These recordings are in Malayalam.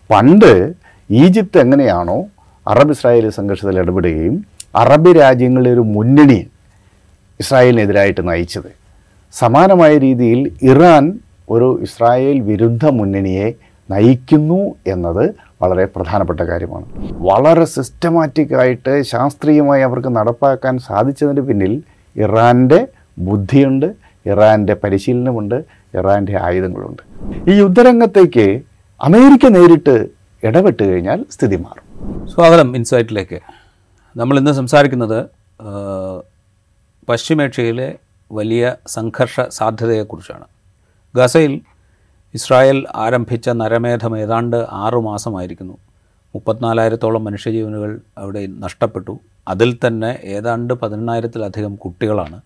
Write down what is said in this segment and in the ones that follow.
പണ്ട് ഈജിപ്ത് എങ്ങനെയാണോ അറബ് ഇസ്രായേലി സംഘർഷത്തിൽ ഇടപെടുകയും അറബ് രാജ്യങ്ങളിലെ ഒരു മുന്നണി ഇസ്രായേലിനെതിരായിട്ട് നയിച്ചത് സമാനമായ രീതിയിൽ ഇറാൻ ഒരു ഇസ്രായേൽ വിരുദ്ധ മുന്നണിയെ നയിക്കുന്നു എന്നത് വളരെ പ്രധാനപ്പെട്ട കാര്യമാണ് വളരെ സിസ്റ്റമാറ്റിക് ആയിട്ട് ശാസ്ത്രീയമായി അവർക്ക് നടപ്പാക്കാൻ സാധിച്ചതിന് പിന്നിൽ ഇറാൻ്റെ ബുദ്ധിയുണ്ട് ഇറാൻ്റെ പരിശീലനമുണ്ട് ഇറാൻ്റെ ആയുധങ്ങളുണ്ട് ഈ യുദ്ധരംഗത്തേക്ക് അമേരിക്ക നേരിട്ട് ഇടപെട്ട് കഴിഞ്ഞാൽ സ്ഥിതി മാറും സ്വാഗതം ഇൻസൈറ്റിലേക്ക് നമ്മൾ ഇന്ന് സംസാരിക്കുന്നത് ആ, പശ്ചിമേഷ്യയിലെ വലിയ സംഘർഷ സാധ്യതയെക്കുറിച്ചാണ് ഗസയിൽ ഇസ്രായേൽ ആരംഭിച്ച നരമേധം ഏതാണ്ട് ആറു മാസമായിരിക്കുന്നു മുപ്പത്തിനാലായിരത്തോളം മനുഷ്യജീവനുകൾ അവിടെ നഷ്ടപ്പെട്ടു അതിൽ തന്നെ ഏതാണ്ട് പതിനെണ്ണായിരത്തിലധികം കുട്ടികളാണ്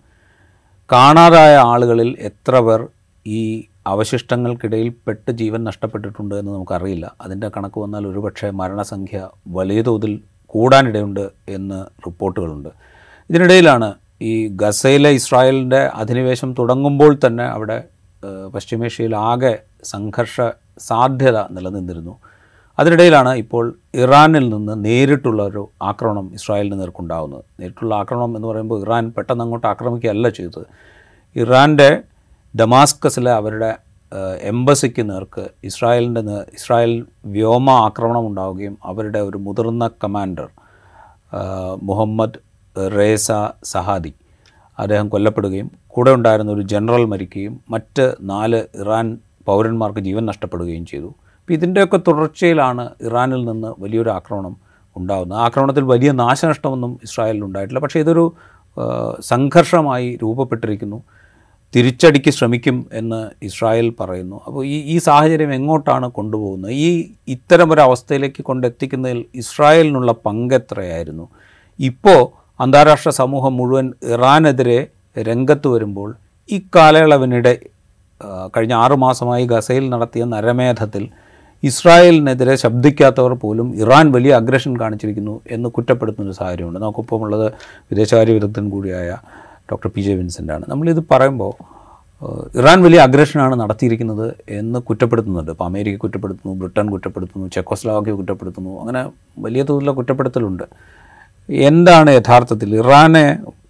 കാണാതായ ആളുകളിൽ എത്ര പേർ ഈ അവശിഷ്ടങ്ങൾക്കിടയിൽ പെട്ട് ജീവൻ നഷ്ടപ്പെട്ടിട്ടുണ്ട് എന്ന് നമുക്കറിയില്ല അതിൻ്റെ കണക്ക് വന്നാൽ ഒരുപക്ഷെ മരണസംഖ്യ വലിയ തോതിൽ കൂടാനിടയുണ്ട് എന്ന് റിപ്പോർട്ടുകളുണ്ട് ഇതിനിടയിലാണ് ഈ ഗസയിലെ ഇസ്രായേലിൻ്റെ അധിനിവേശം തുടങ്ങുമ്പോൾ തന്നെ അവിടെ ഏഹ്, പശ്ചിമേഷ്യയിൽ ആകെ സംഘർഷ സാധ്യത നിലനിന്നിരുന്നു അതിനിടയിലാണ് ഇപ്പോൾ ഇറാനിൽ നിന്ന് നേരിട്ടുള്ള ഒരു ആക്രമണം ഇസ്രായേലിന് നേർക്കുണ്ടാകുന്നത് നേരിട്ടുള്ള ആക്രമണം എന്ന് പറയുമ്പോൾ ഇറാൻ പെട്ടെന്ന് അങ്ങോട്ട് ആക്രമിക്കുകയല്ല ചെയ്തത് ഇറാൻ്റെ ഡമാസ്കസിലെ അവരുടെ ഏഹ്, എംബസിക്ക് നേർക്ക് ഇസ്രായേലിൻ്റെ നേ- ഇസ്രായേൽ വ്യോമ ആക്രമണം ഉണ്ടാവുകയും അവരുടെ ഒരു മുതിർന്ന കമാൻഡർ ആഹ്, മുഹമ്മദ് റേസ സഹാദി അദ്ദേഹം കൊല്ലപ്പെടുകയും കൂടെ ഉണ്ടായിരുന്ന ഒരു ജനറൽ മരിക്കുകയും മറ്റ് നാല് ഇറാൻ പൗരന്മാർക്ക് ജീവൻ നഷ്ടപ്പെടുകയും ചെയ്തു അപ്പോൾ ഇതിൻ്റെയൊക്കെ തുടർച്ചയിലാണ് ഇറാനിൽ നിന്ന് വലിയൊരു ആക്രമണം ഉണ്ടാകുന്നത് ആ ആക്രമണത്തിൽ വലിയ നാശനഷ്ടമൊന്നും ഇസ്രായേലിൽ ഉണ്ടായിട്ടില്ല പക്ഷേ ഇതൊരു ആ, സംഘർഷമായി രൂപപ്പെട്ടിരിക്കുന്നു തിരിച്ചടിക്ക് ശ്രമിക്കും എന്ന് ഇസ്രായേൽ പറയുന്നു അപ്പോൾ ഈ ഈ സാഹചര്യം എങ്ങോട്ടാണ് കൊണ്ടുപോകുന്നത് ഈ ഇത്തരം ഒരു അവസ്ഥയിലേക്ക് കൊണ്ടെത്തിക്കുന്നതിൽ ഇസ്രായേലിനുള്ള പങ്ക് എത്രയായിരുന്നു ഇപ്പോൾ അന്താരാഷ്ട്ര സമൂഹം മുഴുവൻ ഇറാനെതിരെ രംഗത്ത് വരുമ്പോൾ ഈ കാലയളവിനിടെ ആ, കഴിഞ്ഞ ആറു മാസമായി ഗസയിൽ നടത്തിയ നരമേധത്തിൽ ഇസ്രായേലിനെതിരെ ശബ്ദിക്കാത്തവർ പോലും ഇറാൻ വലിയ അഗ്രഷൻ കാണിച്ചിരിക്കുന്നു എന്ന് കുറ്റപ്പെടുത്തുന്ന ഒരു സാഹചര്യമുണ്ട് നമുക്കിപ്പം ഉള്ളത് വിദേശകാര്യ വിദഗ്ധൻ കൂടിയായ ഡോക്ടർ പി ജെ വിൻസെൻ്റാണ് നമ്മളിത് പറയുമ്പോൾ ഏഹ്, ഇറാൻ വലിയ അഗ്രഷനാണ് നടത്തിയിരിക്കുന്നത് എന്ന് കുറ്റപ്പെടുത്തുന്നുണ്ട് ഇപ്പോൾ അമേരിക്ക കുറ്റപ്പെടുത്തുന്നു ബ്രിട്ടൻ കുറ്റപ്പെടുത്തുന്നു ചെക്കോസ്ലാവാക്യ കുറ്റപ്പെടുത്തുന്നു അങ്ങനെ വലിയ തോതിലുള്ള കുറ്റപ്പെടുത്തലുണ്ട് എന്താണ് യഥാർത്ഥത്തിൽ ഇറാനെ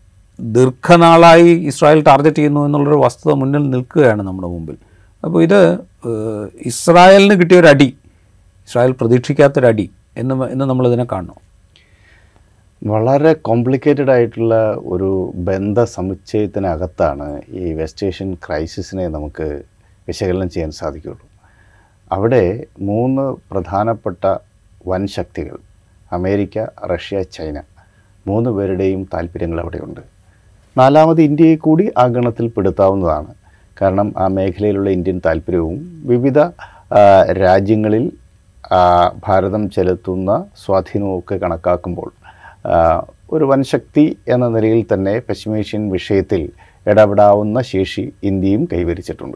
ദീർഘനാളായി ഇസ്രായേൽ ടാർഗറ്റ് ചെയ്യുന്നു എന്നുള്ളൊരു വസ്തുത മുന്നിൽ നിൽക്കുകയാണ് നമ്മുടെ മുമ്പിൽ അപ്പോൾ ഇത് ഏഹ്, ഇസ്രായേലിന് കിട്ടിയൊരു അടി ഇസ്രായേൽ പ്രതീക്ഷിക്കാത്തൊരടി എന്ന് മ- എന്ന് നമ്മളിതിനെ കാണണം വളരെ കോംപ്ലിക്കേറ്റഡ് ആയിട്ടുള്ള ഒരു ബന്ധ സമുച്ചയത്തിനകത്താണ് ഈ വെസ്റ്റ് ഏഷ്യൻ ക്രൈസിസിനെ നമുക്ക് വിശകലനം ചെയ്യാൻ സാധിക്കുകയുള്ളൂ അവിടെ മൂന്ന് പ്രധാനപ്പെട്ട വൻ ശക്തികൾ അമേരിക്ക റഷ്യ ചൈന മൂന്ന് പേരുടെയും താല്പര്യങ്ങൾ അവിടെയുണ്ട് നാലാമത് ഇന്ത്യയെ കൂടി ആ ഗണത്തിൽ പെടുത്താവുന്നതാണ് കാരണം ആ മേഖലയിലുള്ള ഇന്ത്യൻ താല്പര്യവും വിവിധ ആ, രാജ്യങ്ങളിൽ ആ, ഭാരതം ചെലുത്തുന്ന സ്വാധീനവും ഒക്കെ കണക്കാക്കുമ്പോൾ ആ, ഒരു വൻശക്തി എന്ന നിലയിൽ തന്നെ പശ്ചിമേഷ്യൻ വിഷയത്തിൽ ഇടപെടാവുന്ന ശേഷി ഇന്ത്യയും കൈവരിച്ചിട്ടുണ്ട്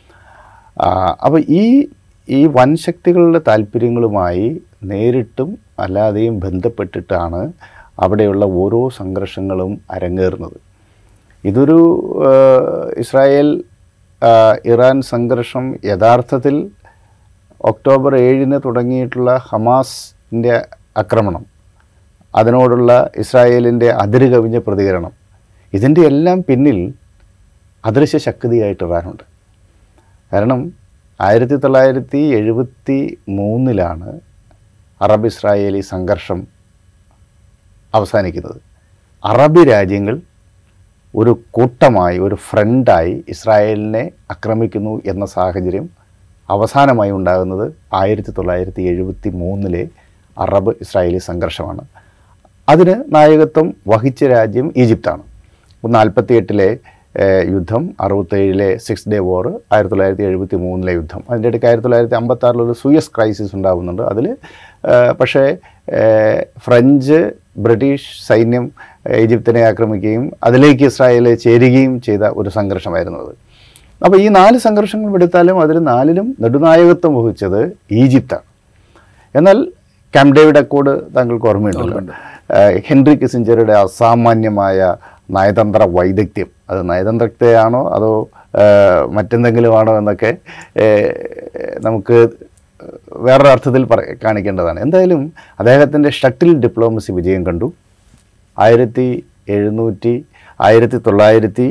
അപ്പോൾ ഈ ഈ വൻശക്തികളുടെ താല്പര്യങ്ങളുമായി നേരിട്ടും അല്ലാതെയും ബന്ധപ്പെട്ടിട്ടാണ് അവിടെയുള്ള ഓരോ സംഘർഷങ്ങളും അരങ്ങേറുന്നത് ഇതൊരു ആ, ഇസ്രായേൽ ആ, ഇറാൻ സംഘർഷം യഥാർത്ഥത്തിൽ ഒക്ടോബർ ഏഴിന് തുടങ്ങിയിട്ടുള്ള ഹമാസിൻ്റെ ആക്രമണം അതിനോടുള്ള ഇസ്രായേലിൻ്റെ അതിര് കവിഞ്ഞ പ്രതികരണം ഇതിൻ്റെ എല്ലാം പിന്നിൽ അദൃശ്യ ശക്തിയായിട്ട് ഇറാനുണ്ട് കാരണം ആയിരത്തി തൊള്ളായിരത്തി എഴുപത്തി മൂന്നിലാണ് അറബ് ഇസ്രായേലി സംഘർഷം അവസാനിക്കുന്നത് അറബ് രാജ്യങ്ങൾ ഒരു കൂട്ടമായി ഒരു ഫ്രണ്ടായി ഇസ്രായേലിനെ ആക്രമിക്കുന്നു എന്ന സാഹചര്യം അവസാനമായി ഉണ്ടാകുന്നത് ആയിരത്തി തൊള്ളായിരത്തി എഴുപത്തി മൂന്നിലെ അറബ് ഇസ്രായേലി സംഘർഷമാണ് അതിന് നായകത്വം വഹിച്ച രാജ്യം ഈജിപ്താണ് നാൽപ്പത്തി എട്ടിലെ യുദ്ധം അറുപത്തേഴിലെ സിക്സ് ഡേ വോർ ആയിരത്തി തൊള്ളായിരത്തി എഴുപത്തി മൂന്നിലെ യുദ്ധം അതിൻ്റെ ഇടയ്ക്ക് ആയിരത്തി തൊള്ളായിരത്തി അമ്പത്താറിലൊരു സൂയസ് ക്രൈസിസ് ഉണ്ടാകുന്നുണ്ട് അതിൽ പക്ഷേ ഏഹ്, ഫ്രഞ്ച് ബ്രിട്ടീഷ് സൈന്യം ഏഹ്, ഈജിപ്തിനെ ആക്രമിക്കുകയും അതിലേക്ക് ഇസ്രായേൽ ചേരുകയും ചെയ്ത ഒരു സംഘർഷമായിരുന്നു അത് അപ്പോൾ ഈ നാല് സംഘർഷങ്ങൾ എടുത്താലും അതിൽ നാലിലും നെടുനായകത്വം വഹിച്ചത് ഈജിപ്താണ് എന്നാൽ ക്യാമ്പ് ഡേവിഡ് അക്കോഡ് താങ്കൾക്ക് ഓർമ്മയുണ്ടല്ലോ ഏഹ് ഹെൻറി കിസിഞ്ചറുടെ അസാമാന്യമായ നയതന്ത്ര വൈദഗ്ധ്യം അത് നയതന്ത്രത്തെയാണോ അതോ ഏഹ് മറ്റെന്തെങ്കിലും ആണോ എന്നൊക്കെ ഏഹ് നമുക്ക് വേറൊരു അർത്ഥത്തിൽ പറ കാണിക്കേണ്ടതാണ് എന്തായാലും അദ്ദേഹത്തിൻ്റെ ഷട്ടിൽ ഡിപ്ലോമസി വിജയം കണ്ടു ആയിരത്തി എഴുന്നൂറ്റി ആയിരത്തി തൊള്ളായിരത്തി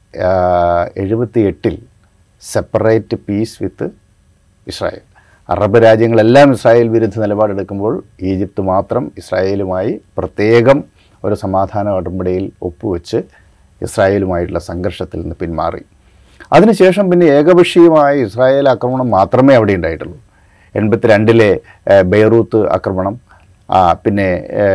എഴുപത്തി എട്ടിൽ separate peace with Israel Arab രാജ്യങ്ങളെല്ലാം ഇസ്രായേൽ വിരുദ്ധ നിലപാടെടുക്കുമ്പോൾ ഈജിപ്ത് മാത്രം ഇസ്രായേലുമായി പ്രത്യേകം ഒരു സമാധാന ഉടമ്പടിയിൽ ഒപ്പുവെച്ച് ഇസ്രായേലുമായിട്ടുള്ള സംഘർഷത്തിൽ നിന്ന് പിന്മാറി അതിനുശേഷം പിന്നെ ഏകപക്ഷീയമായ ഇസ്രായേൽ ആക്രമണം മാത്രമേ അവിടെ ഉണ്ടായിട്ടുള്ളൂ എൺപത്തി രണ്ടിലെ ബെയ്റൂത്ത് ആക്രമണം ആ, പിന്നെ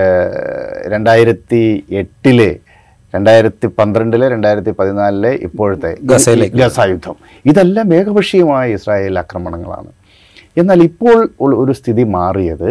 രണ്ടായിരത്തി എട്ടിലെ രണ്ടായിരത്തി പന്ത്രണ്ടിലെ രണ്ടായിരത്തി പതിനാലിലെ ഇപ്പോഴത്തെ ഗസയിലേക്ക്. ഗസ യുദ്ധം ഇതെല്ലാം ഏകപക്ഷീയമായ ഇസ്രായേൽ ആക്രമണങ്ങളാണ് എന്നാൽ ഇപ്പോൾ ഉള്ള ഒരു സ്ഥിതി മാറിയത്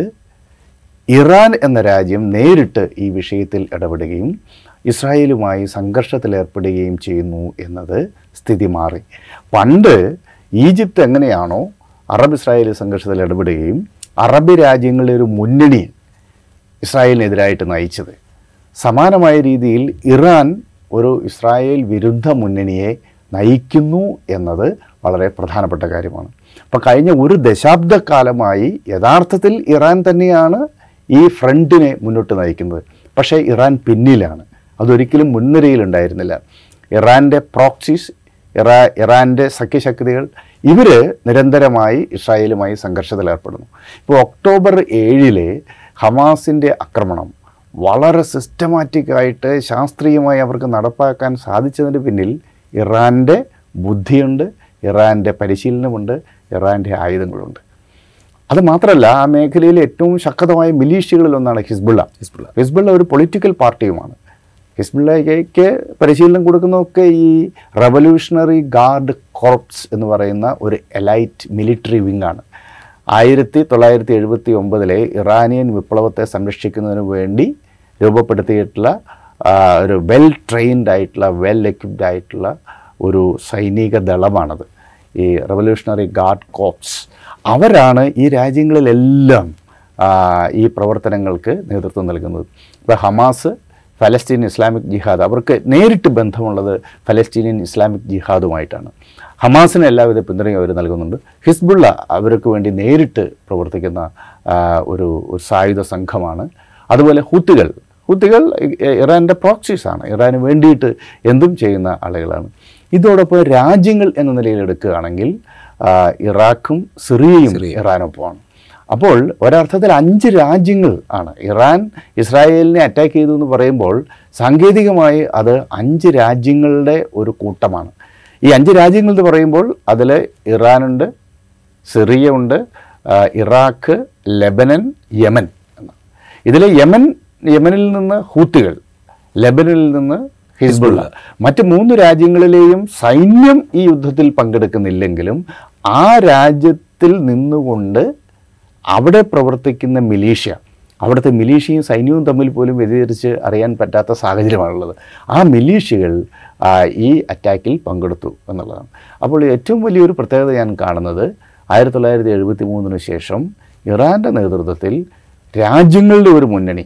ഇറാൻ എന്ന രാജ്യം നേരിട്ട് ഈ വിഷയത്തിൽ ഇടപെടുകയും ഇസ്രായേലുമായി സംഘർഷത്തിലേർപ്പെടുകയും ചെയ്യുന്നു എന്നത് സ്ഥിതി മാറി പണ്ട് ഈജിപ്ത് എങ്ങനെയാണോ അറബ് ഇസ്രായേൽ സംഘർഷത്തിൽ ഇടപെടുകയും അറബ് രാജ്യങ്ങളുടെ ഒരു മുന്നണി ഇസ്രായേലിനെതിരായിട്ട് നയിച്ചത് സമാനമായ രീതിയിൽ ഇറാൻ ഒരു ഇസ്രായേൽ വിരുദ്ധ മുന്നണിയെ നയിക്കുന്നു എന്നത് വളരെ പ്രധാനപ്പെട്ട കാര്യമാണ് അപ്പോൾ കഴിഞ്ഞ ഒരു ദശാബ്ദക്കാലമായി യഥാർത്ഥത്തിൽ ഇറാൻ തന്നെയാണ് ഈ ഫ്രണ്ടിനെ മുന്നോട്ട് നയിക്കുന്നത് പക്ഷേ ഇറാൻ പിന്നിലാണ് അതൊരിക്കലും മുൻനിരയിലുണ്ടായിരുന്നില്ല ഇറാൻ്റെ പ്രോക്സീസ് ഇറാ ഇറാൻ്റെ സഖ്യശക്തികൾ ഇവർ നിരന്തരമായി ഇസ്രായേലുമായി സംഘർഷത്തിലേർപ്പെടുന്നു ഇപ്പോൾ ഒക്ടോബർ ഏഴിലെ ഹമാസിൻ്റെ ആക്രമണം വളരെ സിസ്റ്റമാറ്റിക്കായിട്ട് ശാസ്ത്രീയമായി അവർക്ക് നടപ്പാക്കാൻ സാധിച്ചതിന് പിന്നിൽ ഇറാൻ്റെ ബുദ്ധിയുണ്ട് ഇറാൻ്റെ പരിശീലനമുണ്ട് ഇറാൻ്റെ ആയുധങ്ങളുണ്ട് അത് മാത്രമല്ല ആ മേഖലയിലെ ഏറ്റവും ശക്തമായ മിലീഷ്യകളിൽ ഒന്നാണ് ഹിസ്ബുള്ള ഹിസ്ബുള്ള ഹിസ്ബുള്ള ഒരു പൊളിറ്റിക്കൽ പാർട്ടിയുമാണ് ഹിസ്ബുള്ളയ്ക്ക് പരിശീലനം കൊടുക്കുന്നതൊക്കെ ഈ റവല്യൂഷണറി ഗാർഡ് കോർപ്സ് എന്ന് പറയുന്ന ഒരു എലൈറ്റ് മിലിറ്ററി വിങ്ങാണ് ആയിരത്തി തൊള്ളായിരത്തി എഴുപത്തി ഒമ്പതിലെ ഇറാനിയൻ വിപ്ലവത്തെ സംരക്ഷിക്കുന്നതിന് വേണ്ടി രൂപപ്പെടുത്തിയിട്ടുള്ള ആ, ഒരു വെൽ ട്രെയിൻഡ് ആയിട്ടുള്ള വെൽ എക്വിപ്ഡ് ആയിട്ടുള്ള ഒരു സൈനിക ദളമാണത് ഈ റവല്യൂഷണറി ഗാർഡ് കോപ്സ് അവരാണ് ഈ രാജ്യങ്ങളിലെല്ലാം ആ, ഈ പ്രവർത്തനങ്ങൾക്ക് നേതൃത്വം നൽകുന്നത് ഇപ്പോൾ ഹമാസ് ഫലസ്തീൻ ഇസ്ലാമിക് ജിഹാദ് അവർക്ക് നേരിട്ട് ബന്ധമുള്ളത് ഫലസ്തീനിയൻ ഇസ്ലാമിക് ജിഹാദുമായിട്ടാണ് ഹമാസിന് എല്ലാവിധ പിന്തുണയും അവർ നൽകുന്നുണ്ട് ഹിസ്ബുള്ള അവർക്ക് വേണ്ടി നേരിട്ട് പ്രവർത്തിക്കുന്ന ആ, ഒരു ഒരു സായുധ സംഘമാണ് അതുപോലെ ഹുത്തുകൾ ഹുത്തുകൾ ഇറാൻ്റെ പ്രോക്സീസാണ് ഇറാന് വേണ്ടിയിട്ട് എന്തും ചെയ്യുന്ന ആളുകളാണ് ഇതോടൊപ്പം രാജ്യങ്ങൾ എന്ന നിലയിൽ എടുക്കുകയാണെങ്കിൽ ആ, ഇറാഖും സിറിയയും ഇറാനൊപ്പമാണ് അപ്പോൾ ഒരർത്ഥത്തിൽ അഞ്ച് രാജ്യങ്ങൾ ആണ് ഇറാൻ ഇസ്രായേലിനെ അറ്റാക്ക് ചെയ്തു എന്ന് പറയുമ്പോൾ സാങ്കേതികമായി അത് അഞ്ച് രാജ്യങ്ങളുടെ ഒരു കൂട്ടമാണ് ഈ അഞ്ച് രാജ്യങ്ങൾ എന്ന് പറയുമ്പോൾ അതിൽ ഇറാനുണ്ട് സിറിയ ഉണ്ട് ആ, ഇറാഖ് ലെബനൻ യമൻ എന്നാണ് ഇതിൽ യമൻ യമനിൽ നിന്ന് ഹൂത്തികൾ ലെബനിൽ നിന്ന് ഹിസ്ബുള്ള മറ്റ് മൂന്ന് രാജ്യങ്ങളിലെയും സൈന്യം ഈ യുദ്ധത്തിൽ പങ്കെടുക്കുന്നില്ലെങ്കിലും ആ രാജ്യത്തിൽ നിന്നുകൊണ്ട് അവിടെ പ്രവർത്തിക്കുന്ന മിലീഷ്യ അവിടുത്തെ മിലീഷ്യയും സൈന്യവും തമ്മിൽ പോലും വ്യതിചരിച്ച് അറിയാൻ പറ്റാത്ത സാഹചര്യമാണുള്ളത് ആ മിലീഷ്യകൾ ആ, ഈ അറ്റാക്കിൽ പങ്കെടുത്തു എന്നുള്ളതാണ് അപ്പോൾ ഏറ്റവും വലിയൊരു പ്രത്യേകത ഞാൻ കാണുന്നത് ആയിരത്തി തൊള്ളായിരത്തി എഴുപത്തി മൂന്നിന് ശേഷം ഇറാൻ്റെ നേതൃത്വത്തിൽ രാജ്യങ്ങളുടെ ഒരു മുന്നണി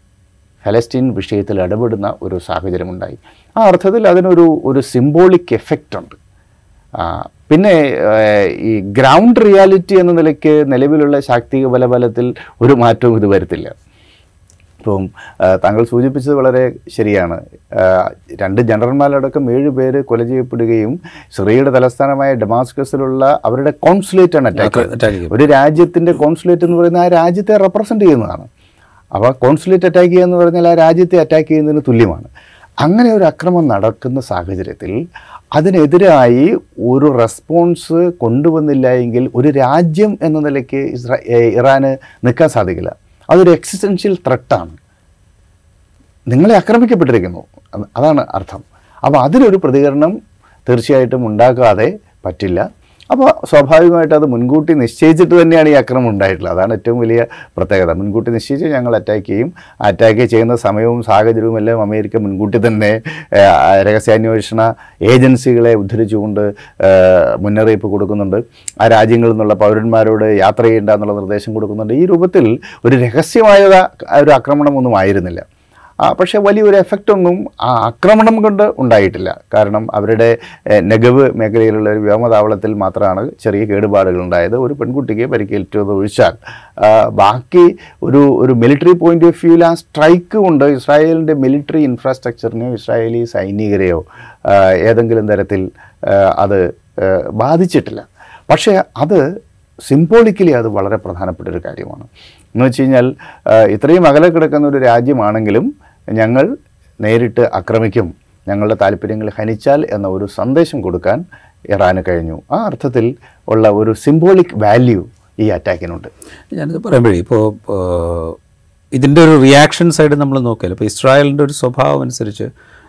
ഫലസ്തീൻ വിഷയത്തിൽ ഇടപെടുന്ന ഒരു സാഹചര്യമുണ്ടായി ആ അർത്ഥത്തിൽ അതിനൊരു ഒരു സിംബോളിക് എഫക്റ്റ് ഉണ്ട് ആ, പിന്നെ ഏഹ്, ഈ ഗ്രൗണ്ട് റിയാലിറ്റി എന്ന നിലയ്ക്ക് നിലവിലുള്ള ശാക്തിക ബലബലത്തിൽ ഒരു മാറ്റവും ഇത് വരുത്തില്ല ഇപ്പം ആ, താങ്കൾ സൂചിപ്പിച്ചത് വളരെ ശരിയാണ് ആ, രണ്ട് ജനറൽമാരടക്കം ഏഴ് പേര് കൊല ചെയ്യപ്പെടുകയും സിറിയയുടെ തലസ്ഥാനമായ ഡെമാസ്കസിലുള്ള അവരുടെ കോൺസുലേറ്റാണ് അറ്റാക്ക് attack ചെയ്യും. ഒരു രാജ്യത്തിൻ്റെ കോൺസുലേറ്റ് എന്ന് പറയുന്നത് ആ രാജ്യത്തെ റെപ്രസെൻ്റ് ചെയ്യുന്നതാണ് അപ്പോൾ കോൺസുലേറ്റ് അറ്റാക്ക് ചെയ്യുക എന്ന് പറഞ്ഞാൽ ആ രാജ്യത്തെ അറ്റാക്ക് ചെയ്യുന്നതിന് തുല്യമാണ് അങ്ങനെ ഒരു അക്രമം നടക്കുന്ന സാഹചര്യത്തിൽ അതിനെതിരായി ഒരു റെസ്പോൺസ് കൊണ്ടുവന്നില്ല എങ്കിൽ ഒരു രാജ്യം എന്ന നിലയ്ക്ക് ഇസ്രാ ഏ, ഇറാന് നിൽക്കാൻ സാധിക്കില്ല അതൊരു എക്സിസ്റ്റൻഷ്യൽ ത്രെട്ടാണ് നിങ്ങളെ ആക്രമിക്കപ്പെട്ടിരിക്കുന്നു അത് അതാണ് അർത്ഥം അപ്പോൾ അതിനൊരു പ്രതികരണം തീർച്ചയായിട്ടും ഉണ്ടാകാതെ പറ്റില്ല അപ്പോൾ സ്വാഭാവികമായിട്ട് അത് മുൻകൂട്ടി നിശ്ചയിച്ചിട്ട് തന്നെയാണ് ഈ ആക്രമണം ഉണ്ടായിട്ടുള്ളത് അതാണ് ഏറ്റവും വലിയ പ്രത്യേകത മുൻകൂട്ടി നിശ്ചയിച്ച് ഞങ്ങൾ അറ്റാക്ക് ചെയ്യും അറ്റാക്ക് ചെയ്യുന്ന സമയവും സാഹചര്യവും എല്ലാം അമേരിക്ക മുൻകൂട്ടി തന്നെ ഏ, ആ, രഹസ്യാന്വേഷണ ഏജൻസികളെ ഉദ്ധരിച്ചുകൊണ്ട് ഏ, മുന്നറിയിപ്പ് കൊടുക്കുന്നുണ്ട് ആ രാജ്യങ്ങളിൽ നിന്നുള്ള പൗരന്മാരോട് യാത്ര ചെയ്യേണ്ട എന്നുള്ള നിർദ്ദേശം കൊടുക്കുന്നുണ്ട് ഈ രൂപത്തിൽ ഒരു രഹസ്യമായ ഒരു ആക്രമണമൊന്നും ആയിരുന്നില്ല ആ, പക്ഷേ വലിയൊരു എഫക്റ്റ് ഒന്നും ആ ആക്രമണം കൊണ്ട് ഉണ്ടായിട്ടില്ല കാരണം അവരുടെ ഏഹ്, നെഗവ് മേഖലയിലുള്ള ഒരു വ്യോമതാവളത്തിൽ മാത്രമാണ് ചെറിയ കേടുപാടുകൾ ഉണ്ടായത് ഒരു പെൺകുട്ടിക്ക് പരിക്കേറ്റത് ഒഴിച്ചാൽ ആ, ബാക്കി ഒരു ഒരു മിലിറ്ററി പോയിന്റ് ഓഫ് വ്യൂവിൽ ആ സ്ട്രൈക്ക് കൊണ്ട് ഇസ്രായേലിൻ്റെ മിലിറ്ററി ഇൻഫ്രാസ്ട്രക്ചറിനെയോ ഇസ്രായേലി സൈനികരെയോ ആ, ഏതെങ്കിലും തരത്തിൽ ആ, അത് ആ, ബാധിച്ചിട്ടില്ല പക്ഷേ അത് സിംബോളിക്കലി അത് വളരെ പ്രധാനപ്പെട്ട ഒരു കാര്യമാണ് എന്ന് വെച്ച് കഴിഞ്ഞാൽ ആ, ഇത്രയും അകലെ കിടക്കുന്ന ഒരു രാജ്യമാണെങ്കിലും ഞങ്ങൾ നേരിട്ട് ആക്രമിക്കും ഞങ്ങളുടെ താല്പര്യങ്ങൾ ഹനിച്ചാൽ എന്ന ഒരു സന്ദേശം കൊടുക്കാൻ ഇറാന് കഴിഞ്ഞു ആ അർത്ഥത്തിൽ ഉള്ള ഒരു സിംബോളിക് വാല്യൂ ഈ അറ്റാക്കിനുണ്ട് ഞാനിത് പറയുമ്പോഴേ ഇപ്പോൾ ഇതിൻ്റെ ഒരു റിയാക്ഷൻ സൈഡ് നമ്മൾ നോക്കിയാൽ ഇപ്പോൾ ഇസ്രായേലിൻ്റെ ഒരു സ്വഭാവം അനുസരിച്ച്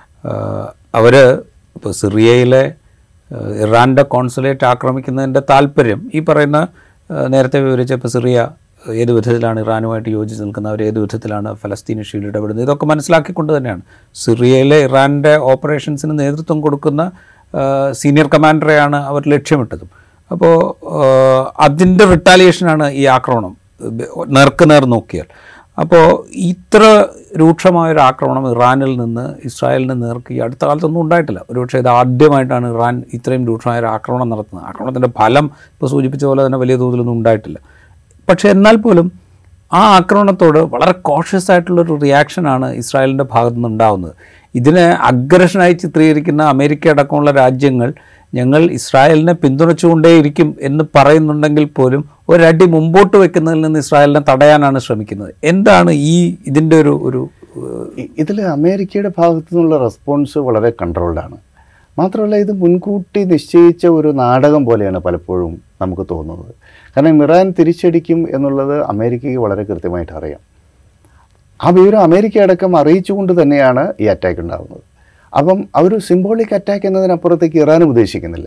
അവർ ഇപ്പോൾ സിറിയയിലെ ആ, ഇറാൻ്റെ കോൺസുലേറ്റ് ആക്രമിക്കുന്നതിൻ്റെ താല്പര്യം ഈ പറയുന്ന ആ, നേരത്തെ വിവരിച്ച ഇപ്പോൾ സിറിയ ഏത് വിധത്തിലാണ് ഇറാനുമായിട്ട് യോജിച്ച് നിൽക്കുന്നത് അവർ ഏത് വിധത്തിലാണ് ഫലസ്തീൻ ഇഷ്യൂവിൽ ഇടപെടുന്നത് ഇതൊക്കെ മനസ്സിലാക്കിക്കൊണ്ട് തന്നെയാണ് സിറിയയിലെ ഇറാൻ്റെ ഓപ്പറേഷൻസിന് നേതൃത്വം കൊടുക്കുന്ന ആ, സീനിയർ കമാൻഡറെയാണ് അവർ ലക്ഷ്യമിട്ടതും അപ്പോൾ അതിൻ്റെ റിട്ടാലിയേഷനാണ് ഈ ആക്രമണം നേർക്ക് നേർ നോക്കിയാൽ അപ്പോൾ ഇത്ര രൂക്ഷമായൊരു ആക്രമണം ഇറാനിൽ നിന്ന് ഇസ്രായേലിന് നേർക്ക് ഈ അടുത്ത കാലത്തൊന്നും ഉണ്ടായിട്ടില്ല ഒരുപക്ഷെ ഇത് ആദ്യമായിട്ടാണ് ഇറാൻ ഇത്രയും രൂക്ഷമായ ഒരു ആക്രമണം നടത്തുന്നത് ആക്രമണത്തിൻ്റെ ഫലം ഇപ്പോൾ സൂചിപ്പിച്ച പോലെ തന്നെ വലിയ തോതിലൊന്നും ഉണ്ടായിട്ടില്ല പക്ഷേ എന്നാൽ പോലും ആ ആക്രമണത്തോട് വളരെ കോഷ്യസ് ആയിട്ടുള്ളൊരു റിയാക്ഷനാണ് ഇസ്രായേലിൻ്റെ ഭാഗത്തു നിന്ന് ഉണ്ടാകുന്നത് ഇതിനെ അഗ്രഷനായി ചിത്രീകരിക്കുന്ന അമേരിക്ക അടക്കമുള്ള രാജ്യങ്ങൾ ഞങ്ങൾ ഇസ്രായേലിനെ പിന്തുണച്ചുകൊണ്ടേയിരിക്കും എന്ന് പറയുന്നുണ്ടെങ്കിൽ പോലും ഒരടി മുമ്പോട്ട് വെക്കുന്നതിൽ നിന്ന് ഇസ്രായേലിനെ തടയാനാണ് ശ്രമിക്കുന്നത് എന്താണ് ഈ ഇതിൻ്റെ ഒരു ഒരു ഏഹ്, ഇതിൽ അമേരിക്കയുടെ ഭാഗത്തു നിന്നുള്ള റെസ്പോൺസ് വളരെ കൺട്രോൾഡാണ് മാത്രമല്ല ഇത് മുൻകൂട്ടി നിശ്ചയിച്ച ഒരു നാടകം പോലെയാണ് പലപ്പോഴും നമുക്ക് തോന്നുന്നത് കാരണം ഇറാൻ തിരിച്ചടിക്കും എന്നുള്ളത് അമേരിക്കയ്ക്ക് വളരെ കൃത്യമായിട്ട് അറിയാം ആ വിവരം അമേരിക്ക അടക്കം അറിയിച്ചുകൊണ്ട് തന്നെയാണ് ഈ അറ്റാക്ക് ഉണ്ടാകുന്നത് അപ്പം അവർ സിംബോളിക് അറ്റാക്ക് എന്നതിനപ്പുറത്തേക്ക് ഇറാൻ ഉദ്ദേശിക്കുന്നില്ല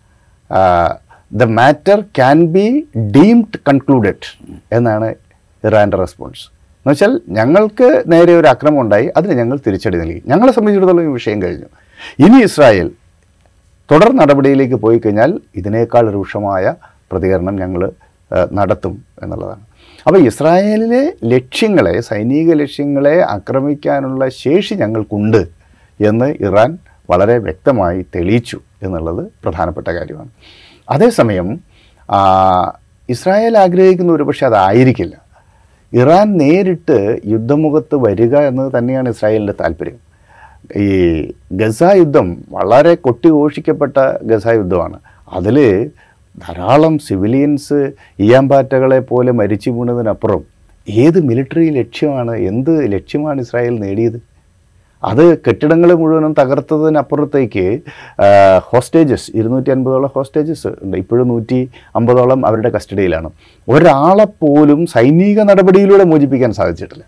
the matter can be deemed concluded എന്നാണ് ഇറാൻ്റെ റെസ്പോൺസ് എന്ന് വെച്ചാൽ ഞങ്ങൾക്ക് നേരെ ഒരു അക്രമം ഉണ്ടായി അതിന് ഞങ്ങൾ തിരിച്ചടി നൽകി ഞങ്ങളെ സംബന്ധിച്ചിടത്തോളം ഈ വിഷയം കഴിഞ്ഞു ഇനി ഇസ്രായേൽ തുടർ നടപടിയിലേക്ക് പോയി കഴിഞ്ഞാൽ ഇതിനേക്കാൾ രൂക്ഷമായ പ്രതികരണം ഞങ്ങൾ നടത്തും എന്നുള്ളതാണ് അപ്പോൾ ഇസ്രായേലിലെ ലക്ഷ്യങ്ങളെ സൈനിക ലക്ഷ്യങ്ങളെ ആക്രമിക്കാനുള്ള ശേഷി ഞങ്ങൾക്കുണ്ട് എന്ന് ഇറാൻ വളരെ വ്യക്തമായി തെളിയിച്ചു എന്നുള്ളത് പ്രധാനപ്പെട്ട കാര്യമാണ് അതേസമയം ആ, ഇസ്രായേൽ ആഗ്രഹിക്കുന്ന ഒരുപക്ഷെ അതായിരിക്കില്ല ഇറാൻ നേരിട്ട് യുദ്ധമുഖത്ത് വരിക എന്നത് തന്നെയാണ് ഇസ്രായേലിൻ്റെ താല്പര്യം ഈ ഗസ യുദ്ധം വളരെ കൊട്ടിഘോഷിക്കപ്പെട്ട ഗസ യുദ്ധമാണ് അതിൽ ധാരാളം സിവിലിയൻസ് ഇയാമ്പാറ്റകളെ പോലെ മരിച്ചു വീണതിനപ്പുറം ഏത് മിലിറ്ററി ലക്ഷ്യമാണ് എന്ത് ലക്ഷ്യമാണ് ഇസ്രായേൽ നേടിയത് അത് കെട്ടിടങ്ങൾ മുഴുവനും തകർത്തതിനപ്പുറത്തേക്ക് ഹോസ്റ്റേജസ് ഇരുന്നൂറ്റി അൻപതോളം ഹോസ്റ്റേജസ് ഉണ്ട് ഇപ്പോഴും നൂറ്റി അമ്പതോളം അവരുടെ കസ്റ്റഡിയിലാണ് ഒരാളെപ്പോലും സൈനിക നടപടിയിലൂടെ മോചിപ്പിക്കാൻ സാധിച്ചിട്ടില്ല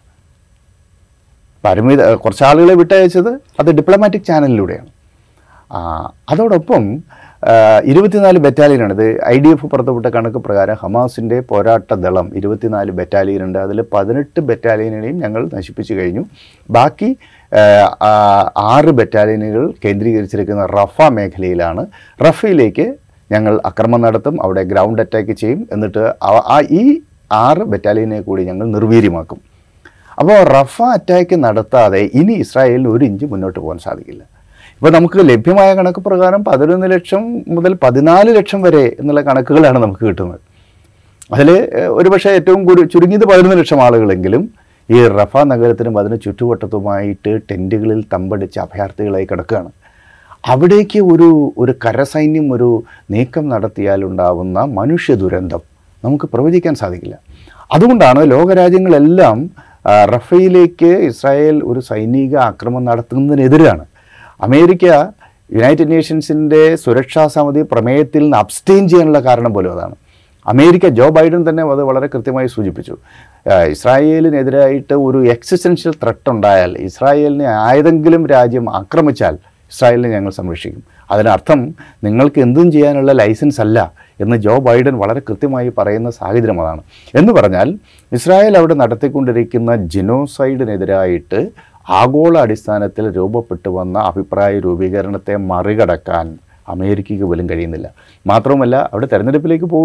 പരിമിത കുറച്ച് ആളുകളെ വിട്ടയച്ചത് അത് ഡിപ്ലോമാറ്റിക് ചാനലിലൂടെയാണ് ആ, അതോടൊപ്പം ആ, ഇരുപത്തിനാല് ബറ്റാലിയനാണ് ഇത് ഐ ഡി എഫ് പുറത്തുവിട്ട കണക്ക് പ്രകാരം ഹമാസിൻ്റെ പോരാട്ട ദളം ഇരുപത്തിനാല് ബറ്റാലിയൻ ഉണ്ട് അതിൽ പതിനെട്ട് ബറ്റാലിയനെയും ഞങ്ങൾ നശിപ്പിച്ചു കഴിഞ്ഞു ബാക്കി ആ, ആ, ആറ് ബറ്റാലിയനുകൾ കേന്ദ്രീകരിച്ചിരിക്കുന്ന റഫ മേഖലയിലാണ് റഫയിലേക്ക് ഞങ്ങൾ അക്രമം നടത്തും അവിടെ ഗ്രൗണ്ട് അറ്റാക്ക് ചെയ്യും എന്നിട്ട് ആ- ആ ഈ ആറ് ബറ്റാലിയനെ കൂടി ഞങ്ങൾ നിർവീര്യമാക്കും അപ്പോൾ റഫ അറ്റാക്ക് നടത്താതെ ഇനി ഇസ്രായേലിന് ഒരു ഇഞ്ച് മുന്നോട്ട് പോകാൻ സാധിക്കില്ല ഇപ്പോൾ നമുക്ക് ലഭ്യമായ കണക്ക് പ്രകാരം പതിനൊന്ന് ലക്ഷം മുതൽ പതിനാല് ലക്ഷം വരെ എന്നുള്ള കണക്കുകളാണ് നമുക്ക് കിട്ടുന്നത് അതിൽ ഒരുപക്ഷെ ഏറ്റവും കുറു- ചുരുങ്ങിയത് പതിനൊന്ന് ലക്ഷം ആളുകളെങ്കിലും ഈ റഫ നഗരത്തിനും അതിന് ചുറ്റുവട്ടത്തുമായിട്ട് ടെൻറ്റുകളിൽ തമ്പടിച്ച് അഭയാർത്ഥികളായി കിടക്കുകയാണ് അവിടേക്ക് ഒരു ഒരു കരസൈന്യം ഒരു നീക്കം നടത്തിയാലുണ്ടാവുന്ന മനുഷ്യ ദുരന്തം നമുക്ക് പ്രവചിക്കാൻ സാധിക്കില്ല അതുകൊണ്ടാണ് ലോകരാജ്യങ്ങളെല്ലാം ആ, റഫയിലേക്ക് ഇസ്രായേൽ ഒരു സൈനിക ആക്രമണം നടത്തുന്നതിനെതിരാണ് അമേരിക്ക യുണൈറ്റഡ് നേഷൻസിൻ്റെ സുരക്ഷാ സമിതി പ്രമേയത്തിൽ നിന്ന് അബ്സ്റ്റെയിൻ ചെയ്യാനുള്ള കാരണം പോലും അതാണ് അമേരിക്ക ജോ ബൈഡൻ തന്നെ അത് വളരെ കൃത്യമായി സൂചിപ്പിച്ചു ആ, ഇസ്രായേലിനെതിരായിട്ട് ഒരു എക്സിസ്റ്റൻഷ്യൽ ത്രെട്ട് ഉണ്ടായാൽ ഇസ്രായേലിനെ ഏതെങ്കിലും രാജ്യം ആക്രമിച്ചാൽ ഇസ്രായേലിനെ ഞങ്ങൾ സംരക്ഷിക്കും അതിനർത്ഥം നിങ്ങൾക്ക് എന്തും ചെയ്യാനുള്ള ലൈസൻസ് അല്ല എന്ന് ജോ ബൈഡൻ വളരെ കൃത്യമായി പറയുന്ന സാഹചര്യം അതാണ് എന്ന് പറഞ്ഞാൽ ഇസ്രായേൽ അവിടെ നടത്തിക്കൊണ്ടിരിക്കുന്ന ജിനോസൈഡിനെതിരായിട്ട് ആഗോള അടിസ്ഥാനത്തിൽ രൂപപ്പെട്ടു വന്ന അഭിപ്രായ രൂപീകരണത്തെ മറികടക്കാൻ അമേരിക്കയ്ക്ക് പോലും കഴിയുന്നില്ല മാത്രവുമല്ല അവിടെ തെരഞ്ഞെടുപ്പിലേക്ക് പോവുകയാണ്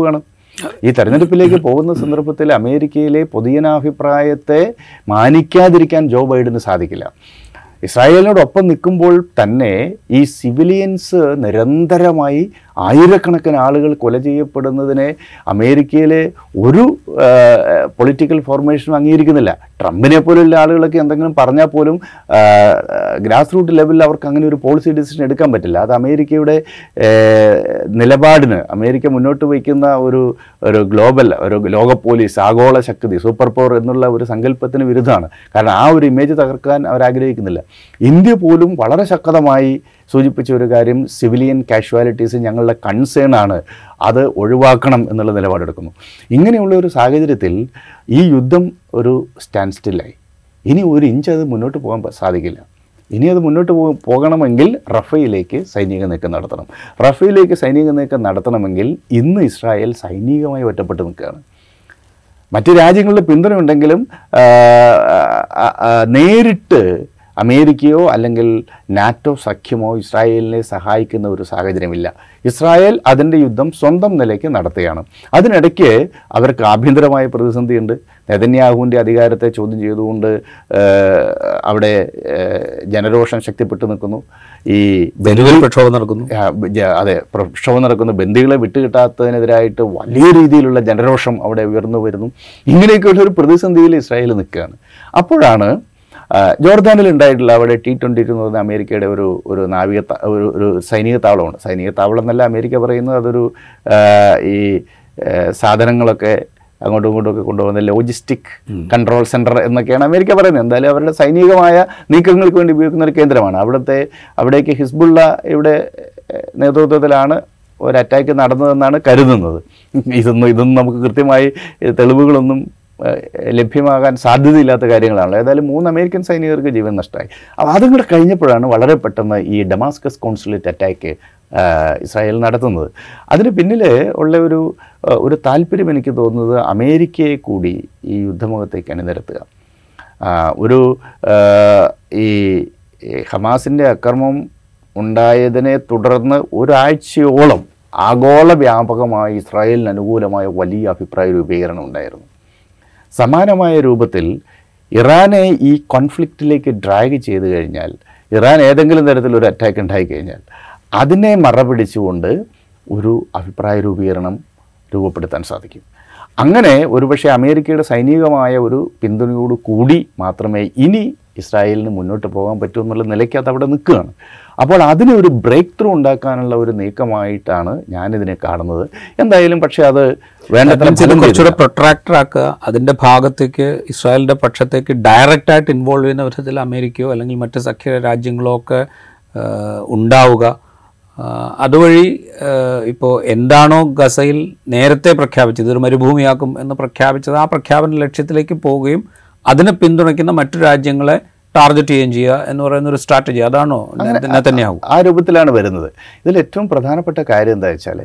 ഈ തെരഞ്ഞെടുപ്പിലേക്ക് പോകുന്ന സന്ദർഭത്തിൽ അമേരിക്കയിലെ പൊതുജനാഭിപ്രായത്തെ മാനിക്കാതിരിക്കാൻ ജോ ബൈഡന് സാധിക്കില്ല ഇസ്രായേലിനോടൊപ്പം നിൽക്കുമ്പോൾ തന്നെ ഈ സിവിലിയൻസ് നിരന്തരമായി ആയിരക്കണക്കിന് ആളുകൾ കൊല ചെയ്യപ്പെടുന്നതിനെ അമേരിക്കയിലെ ഒരു പൊളിറ്റിക്കൽ ഫോർമേഷനും അംഗീകരിക്കുന്നില്ല ട്രംപിനെ പോലുള്ള ആളുകളൊക്കെ എന്തെങ്കിലും പറഞ്ഞാൽ പോലും ഗ്രാസ് റൂട്ട് ലെവലിൽ അവർക്ക് അങ്ങനെ ഒരു പോളിസി ഡിസിഷൻ എടുക്കാൻ പറ്റില്ല അത് അമേരിക്കയുടെ ആ, നിലപാടിന് അമേരിക്ക മുന്നോട്ട് വയ്ക്കുന്ന ഒരു ഒരു ഗ്ലോബൽ ഒരു ലോക പോലീസ് ആഗോള ശക്തി സൂപ്പർ പവർ എന്നുള്ള ഒരു സങ്കല്പത്തിന് വിരുദ്ധമാണ് കാരണം ആ ഒരു ഇമേജ് തകർക്കാൻ അവർ ആഗ്രഹിക്കുന്നില്ല ഇന്ത്യ പോലും വളരെ ശക്തമായി സൂചിപ്പിച്ച ഒരു കാര്യം സിവിലിയൻ കാഷ്വാലിറ്റീസ് ഞങ്ങളുടെ കൺസേൺ ആണ് അത് ഒഴിവാക്കണം എന്നുള്ള നിലപാടെടുക്കുന്നു ഇങ്ങനെയുള്ള ഒരു സാഹചര്യത്തിൽ ഈ യുദ്ധം ഒരു സ്റ്റാൻഡ് സ്റ്റില്ലായി ഇനി ഒരു ഇഞ്ച് അത് മുന്നോട്ട് പോകാൻ പ- സാധിക്കില്ല ഇനി അത് മുന്നോട്ട് പോ പോകണമെങ്കിൽ റഫയിലേക്ക് സൈനിക നീക്കം നടത്തണം റഫയിലേക്ക് സൈനിക നീക്കം നടത്തണമെങ്കിൽ ഇന്ന് ഇസ്രായേൽ സൈനികമായി ഒറ്റപ്പെട്ട് നിൽക്കുകയാണ് മറ്റ് രാജ്യങ്ങളുടെ പിന്തുണയുണ്ടെങ്കിലും ആ, ആ, ആ, നേരിട്ട് അമേരിക്കയോ അല്ലെങ്കിൽ നാറ്റോ സഖ്യമോ ഇസ്രായേലിനെ സഹായിക്കുന്ന ഒരു സാഹചര്യമില്ല ഇസ്രായേൽ അതിൻ്റെ യുദ്ധം സ്വന്തം നിലയ്ക്ക് നടത്തുകയാണ് അതിനിടയ്ക്ക് അവർക്ക് ആഭ്യന്തരമായ പ്രതിസന്ധിയുണ്ട് നെതന്യാഹുവിൻ്റെ അധികാരത്തെ ചോദ്യം ചെയ്തുകൊണ്ട് ആ, അവിടെ ആ, ജനരോഷം ശക്തിപ്പെട്ടു നിൽക്കുന്നു ഈ തെരുവിൽ പ്രക്ഷോഭം നടക്കുന്നു ആ, ജ- അതെ പ്രക്ഷോഭം നടക്കുന്ന ബന്ദികളെ വിട്ടുകിട്ടാത്തതിനെതിരായിട്ട് വലിയ രീതിയിലുള്ള ജനരോഷം അവിടെ ഉയർന്നു വരുന്നു ഇങ്ങനെയൊക്കെയുള്ള ഒരു പ്രതിസന്ധിയിൽ ഇസ്രായേൽ നിൽക്കുകയാണ് അപ്പോഴാണ് ആ, ജോർദാനിൽ ഉണ്ടായിട്ടുള്ള അവിടെ ടി ട്വൻ്റി എന്ന് പറയുന്ന അമേരിക്കയുടെ ഒരു ഒരു നാവിക ത- ഒരു ഒരു സൈനിക താവളമുണ്ട് സൈനിക താവളം എന്നല്ല അമേരിക്ക പറയുന്നത് അതൊരു ആ, ഈ ആ, സാധനങ്ങളൊക്കെ അങ്ങോട്ടും ഇങ്ങോട്ടും ഒക്കെ കൊണ്ടുപോകുന്ന ലോജിസ്റ്റിക് കൺട്രോൾ സെൻറ്റർ എന്നൊക്കെയാണ് അമേരിക്ക പറയുന്നത് എന്തായാലും അവരുടെ സൈനികമായ നീക്കങ്ങൾക്ക് വേണ്ടി ഉപയോഗിക്കുന്ന ഒരു കേന്ദ്രമാണ് അവിടുത്തെ അവിടേക്ക് ഹിസ്ബുള്ള ഇവിടെ ഏഹ്, നേതൃത്വത്തിലാണ് ഒരു അറ്റാക്ക് നടന്നതെന്നാണ് കരുതുന്നത് ഇതൊന്നും ഇതൊന്നും നമുക്ക് കൃത്യമായി ഏഹ്, തെളിവുകളൊന്നും ഏഹ്, ലഭ്യമാകാൻ സാധ്യതയില്ലാത്ത കാര്യങ്ങളാണല്ലോ ഏതായാലും മൂന്ന് അമേരിക്കൻ സൈനികർക്ക് ജീവൻ നഷ്ടമായി അപ്പോൾ അതും കൂടെ കഴിഞ്ഞപ്പോഴാണ് വളരെ പെട്ടെന്ന് ഈ ഡെമാസ്കസ് കോൺസുലേറ്റ് അറ്റാക്ക് ഇസ്രായേൽ നടത്തുന്നത് അതിന് പിന്നിൽ ഉള്ള ഒരു ഏഹ്, ഒരു താല്പര്യം എനിക്ക് തോന്നുന്നത് അമേരിക്കയെ കൂടി ഈ യുദ്ധമുഖത്തേക്ക് അണിനിരത്തുക ആ, ഒരു ആ, ഈ ഈ ഹമാസിൻ്റെ അക്രമം ഉണ്ടായതിനെ തുടർന്ന് ഒരാഴ്ചയോളം ആഗോള വ്യാപകമായി ഇസ്രായേലിന് അനുകൂലമായ വലിയ അഭിപ്രായ രൂപീകരണം ഉണ്ടായിരുന്നു സമാനമായ രൂപത്തിൽ ഇറാനെ ഈ കോൺഫ്ലിക്റ്റിലേക്ക് ഡ്രാഗ് ചെയ്ത് കഴിഞ്ഞാൽ ഇറാൻ ഏതെങ്കിലും തരത്തിലൊരു അറ്റാക്ക് ഉണ്ടായി കഴിഞ്ഞാൽ അതിനെ മറപിടിച്ചുകൊണ്ട് ഒരു അഭിപ്രായ രൂപീകരണം രൂപപ്പെടുത്താൻ സാധിക്കും അങ്ങനെ ഒരുപക്ഷെ അമേരിക്കയുടെ സൈനികമായ ഒരു പിന്തുണയോട് കൂടി മാത്രമേ ഇനി ഇസ്രായേലിന് മുന്നോട്ട് പോകാൻ പറ്റൂ എന്നുള്ള നിലയ്ക്ക് അത് അവിടെ നിൽക്കുകയാണ് അപ്പോൾ അതിന് ഒരു ബ്രേക്ക് ത്രൂ ഉണ്ടാക്കാനുള്ള ഒരു നീക്കമായിട്ടാണ് ഞാനിതിനെ കാണുന്നത് എന്തായാലും പക്ഷേ അത് വേണ്ടത്ര Means ഇത് ഫലം കുറച്ചുകൂടെ ചെയ്തില്ല. പ്രൊട്രാക്ടർ ആക്കുക അതിന്റെ ഭാഗത്തേക്ക് ഇസ്രായേലിന്റെ പക്ഷത്തേക്ക് ഡയറക്റ്റ് ആയിട്ട് ഇൻവോൾവ് ചെയ്യുന്ന വിധത്തിൽ അമേരിക്കയോ അല്ലെങ്കിൽ മറ്റ് സഖ്യ രാജ്യങ്ങളോ ഒക്കെ ആ, ഉണ്ടാവുക ആ, അതുവഴി ഇപ്പോൾ എന്താണോ ഗസയിൽ നേരത്തെ പ്രഖ്യാപിച്ചത് ഇതൊരു മരുഭൂമിയാക്കും എന്ന് പ്രഖ്യാപിച്ചത് ആ പ്രഖ്യാപന ലക്ഷ്യത്തിലേക്ക് പോവുകയും അതിനെ പിന്തുണയ്ക്കുന്ന മറ്റു രാജ്യങ്ങളെ ടാർഗറ്റ് ചെയ്യുകയും ചെയ്യുക എന്ന് പറയുന്ന ഒരു സ്ട്രാറ്റജി അതാണോ തന്നെയാവും ആ രൂപത്തിലാണ് വരുന്നത് ഇതിൽ ഏറ്റവും പ്രധാനപ്പെട്ട കാര്യം എന്താ വെച്ചാൽ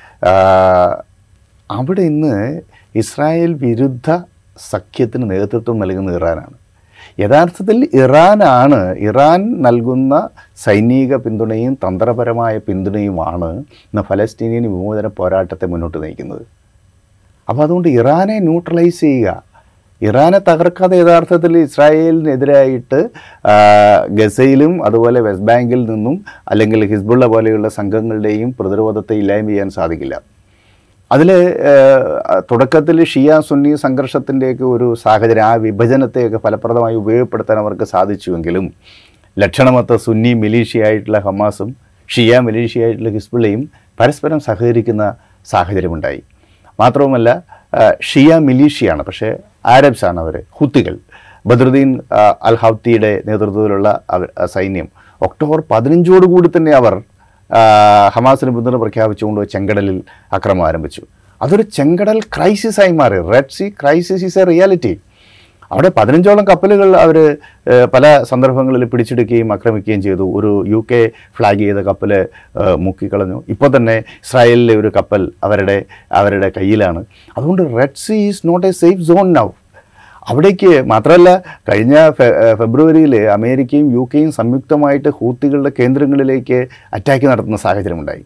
അവിടെ ഇന്ന് ഇസ്രായേൽ വിരുദ്ധ സഖ്യത്തിന് നേതൃത്വം നൽകുന്ന ഇറാനാണ് യഥാർത്ഥത്തിൽ ഇറാനാണ് ഇറാൻ നൽകുന്ന സൈനിക പിന്തുണയും തന്ത്രപരമായ പിന്തുണയുമാണ് ഇന്ന് ഫലസ്തീനിയൻ വിമോചന പോരാട്ടത്തെ മുന്നോട്ട് നയിക്കുന്നത് അപ്പോൾ അതുകൊണ്ട് ഇറാനെ ന്യൂട്രലൈസ് ചെയ്യുക ഇറാനെ തകർക്കാതെ യഥാർത്ഥത്തിൽ ഇസ്രായേലിനെതിരായിട്ട് ആ, ഗസയിലും അതുപോലെ വെസ്റ്റ് ബാങ്കിൽ നിന്നും അല്ലെങ്കിൽ ഹിസ്ബുള്ള പോലെയുള്ള സംഘങ്ങളുടെയും പ്രതിരോധത്തെ ഇല്ലായ്മ ചെയ്യാൻ സാധിക്കില്ല അതിൽ തുടക്കത്തിൽ ഷിയ സുന്നി സംഘർഷത്തിൻ്റെയൊക്കെ ഒരു സാഹചര്യം ആ വിഭജനത്തെയൊക്കെ ഫലപ്രദമായി ഉപയോഗപ്പെടുത്താൻ അവർക്ക് സാധിച്ചുവെങ്കിലും ലക്ഷണമൊത്ത സുന്നി മിലീഷ്യയായിട്ടുള്ള ഹമാസും ഷിയ മിലീഷ്യയായിട്ടുള്ള ഹിസ്ബുള്ളയും പരസ്പരം സഹകരിക്കുന്ന സാഹചര്യമുണ്ടായി മാത്രവുമല്ല ആ, ഷിയ മിലീഷ്യയാണ് പക്ഷേ ആരബ്സാണ് അവർ ഹുത്തികൾ ബദ്രുദ്ദീൻ ആ, അൽ ഹൗത്തിയുടെ നേതൃത്വത്തിലുള്ള അവർ- ആ സൈന്യം ഒക്ടോബർ പതിനഞ്ചോടുകൂടി തന്നെ അവർ ആ, ഹമാസിന് പിന്തുണ പ്രഖ്യാപിച്ചുകൊണ്ട് ചെങ്കടലിൽ ആക്രമണം ആരംഭിച്ചു അതൊരു ചെങ്കടൽ ക്രൈസിസായി മാറി red sea crisis is a reality അവിടെ പതിനഞ്ചോളം കപ്പലുകൾ അവർ പല സന്ദർഭങ്ങളിൽ പിടിച്ചെടുക്കുകയും ആക്രമിക്കുകയും ചെയ്തു ഒരു യു കെ ഫ്ലാഗ് ചെയ്ത കപ്പൽ മുക്കിക്കളഞ്ഞു ഇപ്പോൾ തന്നെ ഇസ്രായേലിലെ ഒരു കപ്പൽ അവരുടെ അവരുടെ കയ്യിലാണ് അതുകൊണ്ട് red sea is not a safe zone now അവിടേക്ക് മാത്രമല്ല കഴിഞ്ഞ ഫെ ഫെബ്രുവരിയിൽ അമേരിക്കയും യു കെയും സംയുക്തമായിട്ട് ഹൂത്തികളുടെ കേന്ദ്രങ്ങളിലേക്ക് അറ്റാക്ക് നടത്തുന്ന സാഹചര്യമുണ്ടായി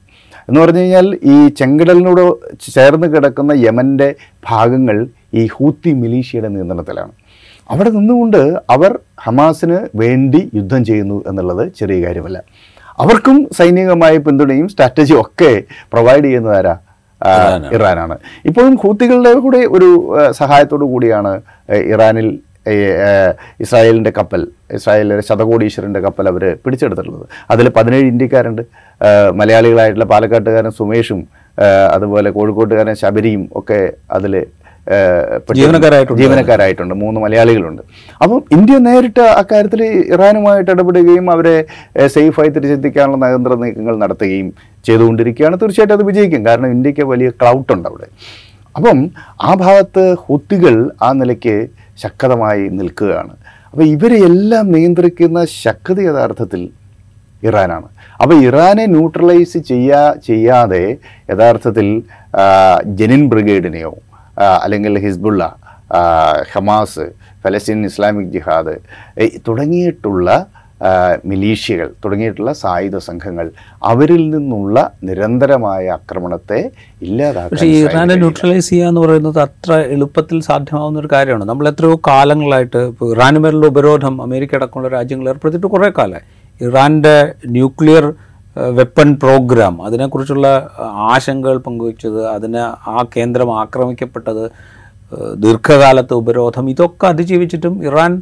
എന്ന് പറഞ്ഞു കഴിഞ്ഞാൽ ഈ ചെങ്കടലിനോട് ചേർന്ന് കിടക്കുന്ന യമൻ്റെ ഭാഗങ്ങൾ ഈ ഹൂത്തി മിലീഷ്യയുടെ നിയന്ത്രണത്തിലാണ് അവിടെ നിന്നുകൊണ്ട് അവർ ഹമാസിന് വേണ്ടി യുദ്ധം ചെയ്യുന്നു എന്നുള്ളത് ചെറിയ കാര്യമല്ല അവർക്കും സൈനികമായ പിന്തുണയും സ്ട്രാറ്റജിയും ഒക്കെ പ്രൊവൈഡ് ചെയ്യുന്നത് ആരാ ആ, ഇറാനാണ്. ഇറാനാണ് ഇപ്പോഴും ഹൂത്തികളുടെ കൂടെ ഒരു ആ, സഹായത്തോടു കൂടിയാണ് ആ, ഇറാനിൽ ഈ, ആ, ഇസ്രായേലിൻ്റെ കപ്പൽ ഇസ്രായേലിലെ ശതകോടീശ്വരൻ്റെ കപ്പൽ അവർ പിടിച്ചെടുത്തിട്ടുള്ളത് അതിൽ പതിനേഴ് ഇന്ത്യക്കാരുണ്ട് ആ, മലയാളികളായിട്ടുള്ള പാലക്കാട്ടുകാരൻ സുമേഷും ആ, അതുപോലെ കോഴിക്കോട്ടുകാരൻ ശബരിയും ഒക്കെ അതിൽ ജീവനക്കാരായിട്ടുണ്ട്. ജീവനക്കാരായിട്ടുണ്ട് മൂന്ന് മലയാളികളുണ്ട് അപ്പം ഇന്ത്യ നേരിട്ട് അക്കാര്യത്തിൽ ഇറാനുമായിട്ട് ഇടപെടുകയും അവരെ സേഫായി തിരിച്ചെത്തിക്കാനുള്ള നയതന്ത്ര നീക്കങ്ങൾ നടത്തുകയും ചെയ്തുകൊണ്ടിരിക്കുകയാണ് തീർച്ചയായിട്ടും അത് വിജയിക്കും കാരണം ഇന്ത്യക്ക് വലിയ ക്ലൗട്ട് ഉണ്ട് അവിടെ അപ്പം ആ ഭാഗത്ത് ഹുത്തികൾ ആ നിലയ്ക്ക് ശക്തമായി നിൽക്കുകയാണ് അപ്പോൾ ഇവരെ എല്ലാം നിയന്ത്രിക്കുന്ന ശക്തി യഥാർത്ഥത്തിൽ ഇറാനാണ് അപ്പോൾ ഇറാനെ ന്യൂട്രലൈസ് ചെയ്യാ ചെയ്യാതെ യഥാർത്ഥത്തിൽ ആ, ജനിൻ ബ്രിഗേഡിനെയോ ആ, അല്ലെങ്കിൽ ഹിസ്ബുള്ള ആ, ഹമാസ് ഫലസ്തീൻ ഇസ്ലാമിക് ജിഹാദ് ഏ, തുടങ്ങിയിട്ടുള്ള ആ, മിലീഷ്യകൾ തുടങ്ങിയിട്ടുള്ള സായുധ സംഘങ്ങൾ അവരിൽ നിന്നുള്ള നിരന്തരമായ ആക്രമണത്തെ ഇല്ലാതാക്കാൻ പക്ഷേ ഈ ഇസ്രായേലിന് ഇറാനെ കഴിയില്ല. ന്യൂട്രലൈസ് ചെയ്യുക എന്ന് പറയുന്നത് അത്ര എളുപ്പത്തിൽ സാധ്യമാവുന്ന ഒരു കാര്യമാണ് നമ്മൾ എത്രയോ കാലങ്ങളായിട്ട് ഇപ്പോൾ ഇറാന് മേലുള്ള ഉപരോധം അമേരിക്ക അടക്കമുള്ള രാജ്യങ്ങൾ ഏർപ്പെടുത്തിയിട്ട് കുറേ കാലമായി ഇറാൻ്റെ ന്യൂക്ലിയർ വെപ്പൺ പ്രോഗ്രാം അതിനെക്കുറിച്ചുള്ള അഹ്, ആശങ്കകൾ പങ്കുവച്ചത് അതിന് ആ കേന്ദ്രം ആക്രമിക്കപ്പെട്ടത് ഏഹ്, ദീർഘകാലത്തെ ഉപരോധം ഇതൊക്കെ അതിജീവിച്ചിട്ടും ഇറാൻ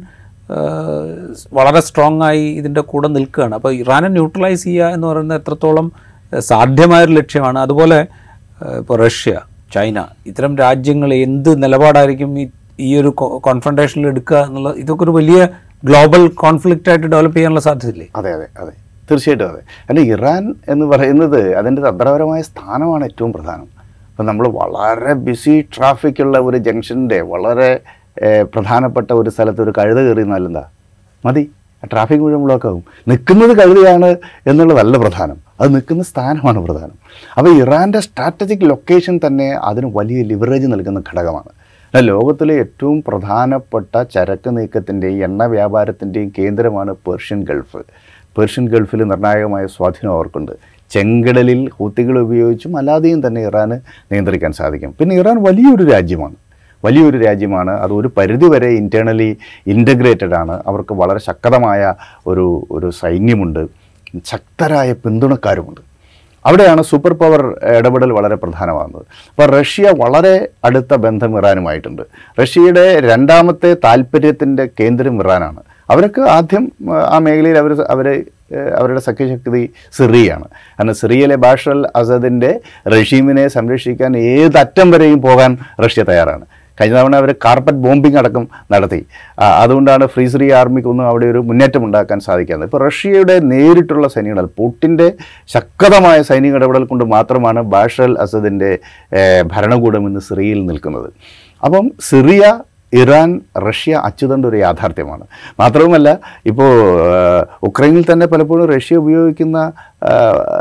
ഏഹ്, വളരെ സ്ട്രോങ് ആയി ഇതിൻ്റെ കൂടെ നിൽക്കുകയാണ് അപ്പോൾ ഇറാനെ ന്യൂട്രലൈസ് ചെയ്യുക എന്ന് പറയുന്നത് എത്രത്തോളം ഏഹ്, സാധ്യമായൊരു ലക്ഷ്യമാണ് അതുപോലെ ഇപ്പോൾ റഷ്യ ചൈന ഇത്തരം രാജ്യങ്ങൾ എന്ത് നിലപാടായിരിക്കും ഈ ഈ ഒരു കോൺഫ്രണ്ടേഷനിൽ എടുക്കുക എന്നുള്ള ഇതൊക്കെ ഒരു വലിയ ഗ്ലോബൽ കോൺഫ്ലിക്റ്റ് ആയിട്ട് ഡെവലപ്പ് ചെയ്യാനുള്ള സാധ്യതയില്ലേ അതെ അതെ അതെ തീർച്ചയായിട്ടും അതെ അല്ല ഇറാൻ എന്ന് പറയുന്നത് അതിൻ്റെ തന്ത്രപരമായ സ്ഥാനമാണ് ഏറ്റവും പ്രധാനം അപ്പം നമ്മൾ വളരെ ബിസി ട്രാഫിക്കുള്ള ഒരു ജംഗ്ഷൻ്റെ വളരെ ഏഹ്, പ്രധാനപ്പെട്ട ഒരു സ്ഥലത്ത് ഒരു കഴുത കയറി എന്താ മതി ട്രാഫിക് മുഴുവൻ ബ്ലോക്ക് ആകും നിൽക്കുന്നത് കഴുതയാണ് എന്നുള്ളതല്ല പ്രധാനം അത് നിൽക്കുന്ന സ്ഥാനമാണ് പ്രധാനം അപ്പോൾ ഇറാൻ്റെ സ്ട്രാറ്റജിക് ലൊക്കേഷൻ തന്നെ അതിന് വലിയ ലിവറേജ് നൽകുന്ന ഘടകമാണ് എന്നാൽ ലോകത്തിലെ ഏറ്റവും പ്രധാനപ്പെട്ട ചരക്ക് നീക്കത്തിൻ്റെയും എണ്ണ വ്യാപാരത്തിൻ്റെയും കേന്ദ്രമാണ് പേർഷ്യൻ ഗൾഫ് പേർഷ്യൻ ഗൾഫിൽ നിർണായകമായ സ്വാധീനം അവർക്കുണ്ട് ചെങ്കടലിൽ ഹൂത്തികൾ ഉപയോഗിച്ചും അല്ലാതെയും തന്നെ ഇറാന് നിയന്ത്രിക്കാൻ സാധിക്കും പിന്നെ ഇറാൻ വലിയൊരു രാജ്യമാണ് വലിയൊരു രാജ്യമാണ് അത് ഒരു പരിധിവരെ ഇൻറ്റേർണലി ഇൻ്റഗ്രേറ്റഡ് ആണ് അവർക്ക് വളരെ ശക്തമായ ഒരു ഒരു സൈന്യമുണ്ട് ശക്തരായ പിന്തുണക്കാരുമുണ്ട് അവിടെയാണ് സൂപ്പർ പവർ ഇടപെടൽ വളരെ പ്രധാനമാകുന്നത് അപ്പോൾ റഷ്യ വളരെ അടുത്ത ബന്ധം ഇറാനുമായിട്ടുണ്ട് റഷ്യയുടെ രണ്ടാമത്തെ താല്പര്യത്തിൻ്റെ കേന്ദ്രം ഇറാനാണ് അവർക്ക് ആദ്യം ആ, ആ മേഖലയിൽ അവർ അവർ അവരുടെ സഖ്യശക്തി സിറിയയാണ് കാരണം സിറിയയിലെ ബാഷർ അൽ അസദിൻ്റെ റഷീമിനെ സംരക്ഷിക്കാൻ ഏതറ്റം വരെയും പോകാൻ റഷ്യ തയ്യാറാണ് കഴിഞ്ഞ തവണ അവർ കാർപ്പറ്റ് ബോംബിംഗ് അടക്കം നടത്തി ആ, അതുകൊണ്ടാണ് ഫ്രീ സിറിയ ആർമിക്കൊന്നും അവിടെ ഒരു മുന്നേറ്റം ഉണ്ടാക്കാൻ സാധിക്കാത്തത് ഇപ്പോൾ റഷ്യയുടെ നേരിട്ടുള്ള സൈനിക പുട്ടിൻ്റെ ശക്തമായ സൈനിക ഇടപെടൽ കൊണ്ട് മാത്രമാണ് ബാഷർ അൽ അസദിൻ്റെ ഏഹ്, ഭരണകൂടം ഇന്ന് സിറിയയിൽ നിൽക്കുന്നത് അപ്പം സിറിയ ഇറാൻ റഷ്യ അച്ചുതണ്ട ഒരു യാഥാർത്ഥ്യമാണ് മാത്രവുമല്ല ഇപ്പോൾ ഉക്രൈനിൽ തന്നെ പലപ്പോഴും റഷ്യ ഉപയോഗിക്കുന്ന ആ,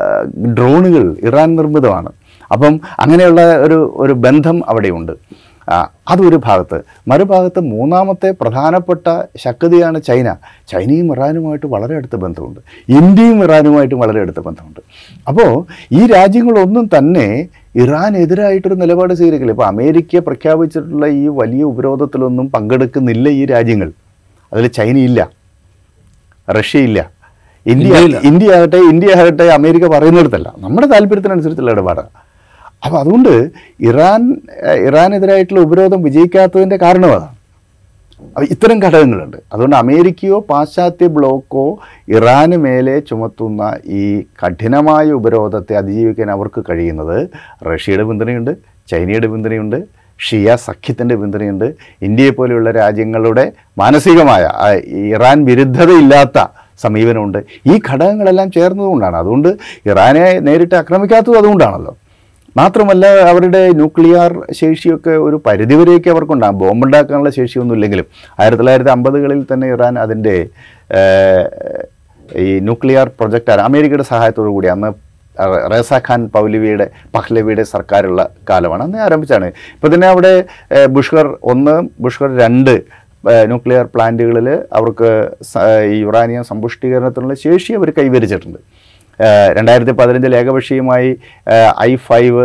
ഡ്രോണുകൾ ഇറാൻ നിർമ്മിതമാണ് അപ്പം അങ്ങനെയുള്ള ഒരു ഒരു ബന്ധം അവിടെയുണ്ട് ആ, അതൊരു ഭാഗത്ത് മറുഭാഗത്ത് മൂന്നാമത്തെ പ്രധാനപ്പെട്ട ശക്തിയാണ് ചൈന ചൈനയും ഇറാനുമായിട്ട് വളരെ അടുത്ത ബന്ധമുണ്ട് ഇന്ത്യയും ഇറാനുമായിട്ടും വളരെ അടുത്ത ബന്ധമുണ്ട് അപ്പോൾ ഈ രാജ്യങ്ങളൊന്നും തന്നെ ഇറാനെതിരായിട്ടൊരു നിലപാട് സ്വീകരിക്കില്ല ഇപ്പോൾ അമേരിക്ക പ്രഖ്യാപിച്ചിട്ടുള്ള ഈ വലിയ ഉപരോധത്തിലൊന്നും പങ്കെടുക്കുന്നില്ല ഈ രാജ്യങ്ങൾ അതിൽ ചൈനയില്ല റഷ്യയില്ല ഇന്ത്യ ഇന്ത്യയില്ല. ഇന്ത്യ ആകട്ടെ ഇന്ത്യ ആകട്ടെ അമേരിക്ക പറയുന്നിടത്തല്ല നമ്മുടെ താല്പര്യത്തിനനുസരിച്ചുള്ള ഇടപാടാണ് അപ്പോൾ അതുകൊണ്ട് ഇറാൻ ഏഹ്, ഇറാനെതിരായിട്ടുള്ള ഉപരോധം വിജയിക്കാത്തതിൻ്റെ കാരണം അതാണ് അപ്പോൾ ഇത്തരം ഘടകങ്ങളുണ്ട് അതുകൊണ്ട് അമേരിക്കയോ പാശ്ചാത്യ ബ്ലോക്കോ ഇറാന് മേലെ ചുമത്തുന്ന ഈ കഠിനമായ ഉപരോധത്തെ അതിജീവിക്കാൻ അവർക്ക് കഴിയുന്നത് റഷ്യയുടെ പിന്തുണയുണ്ട് ചൈനയുടെ പിന്തുണയുണ്ട് ഷിയ സഖ്യത്തിൻ്റെ പിന്തുണയുണ്ട് ഇന്ത്യയെ പോലെയുള്ള രാജ്യങ്ങളുടെ മാനസികമായ ആ, ഈ ഇറാൻ വിരുദ്ധതയില്ലാത്ത സമീപനമുണ്ട് ഈ ഘടകങ്ങളെല്ലാം ചേർന്നതുകൊണ്ടാണ് അതുകൊണ്ട് ഇറാനെ നേരിട്ട് ആക്രമിക്കാത്തതും അതുകൊണ്ടാണല്ലോ മാത്രമല്ല അവരുടെ ന്യൂക്ലിയർ ശേഷിയൊക്കെ ഒരു പരിധിവരെയൊക്കെ അവർക്കുണ്ടാകും ബോംബുണ്ടാക്കാനുള്ള ശേഷിയൊന്നും ഇല്ലെങ്കിലും ആയിരത്തി തൊള്ളായിരത്തി അമ്പതുകളിൽ തന്നെ ഇറാൻ അതിൻ്റെ ഏഹ്, ഈ ന്യൂക്ലിയർ പ്രൊജക്റ്റ് അമേരിക്കയുടെ സഹായത്തോടു കൂടി അന്ന് റേസ ഖാൻ പൗലവിയുടെ പഹ്ലവിയുടെ സർക്കാരുള്ള കാലമാണ് അന്ന് ആരംഭിച്ചാണ് ഇപ്പോൾ തന്നെ അവിടെ ഏഹ്, ബുഷ്കർ ഒന്ന് ബുഷ്കർ രണ്ട് ഏഹ്, ന്യൂക്ലിയർ പ്ലാന്റുകളിൽ അവർക്ക് സ- ഈ യുറാനിയം സമ്പുഷ്ടീകരണത്തിനുള്ള ശേഷി അവർ കൈവരിച്ചിട്ടുണ്ട് രണ്ടായിരത്തി പതിനഞ്ചിൽ ഏകപക്ഷീയമായി I five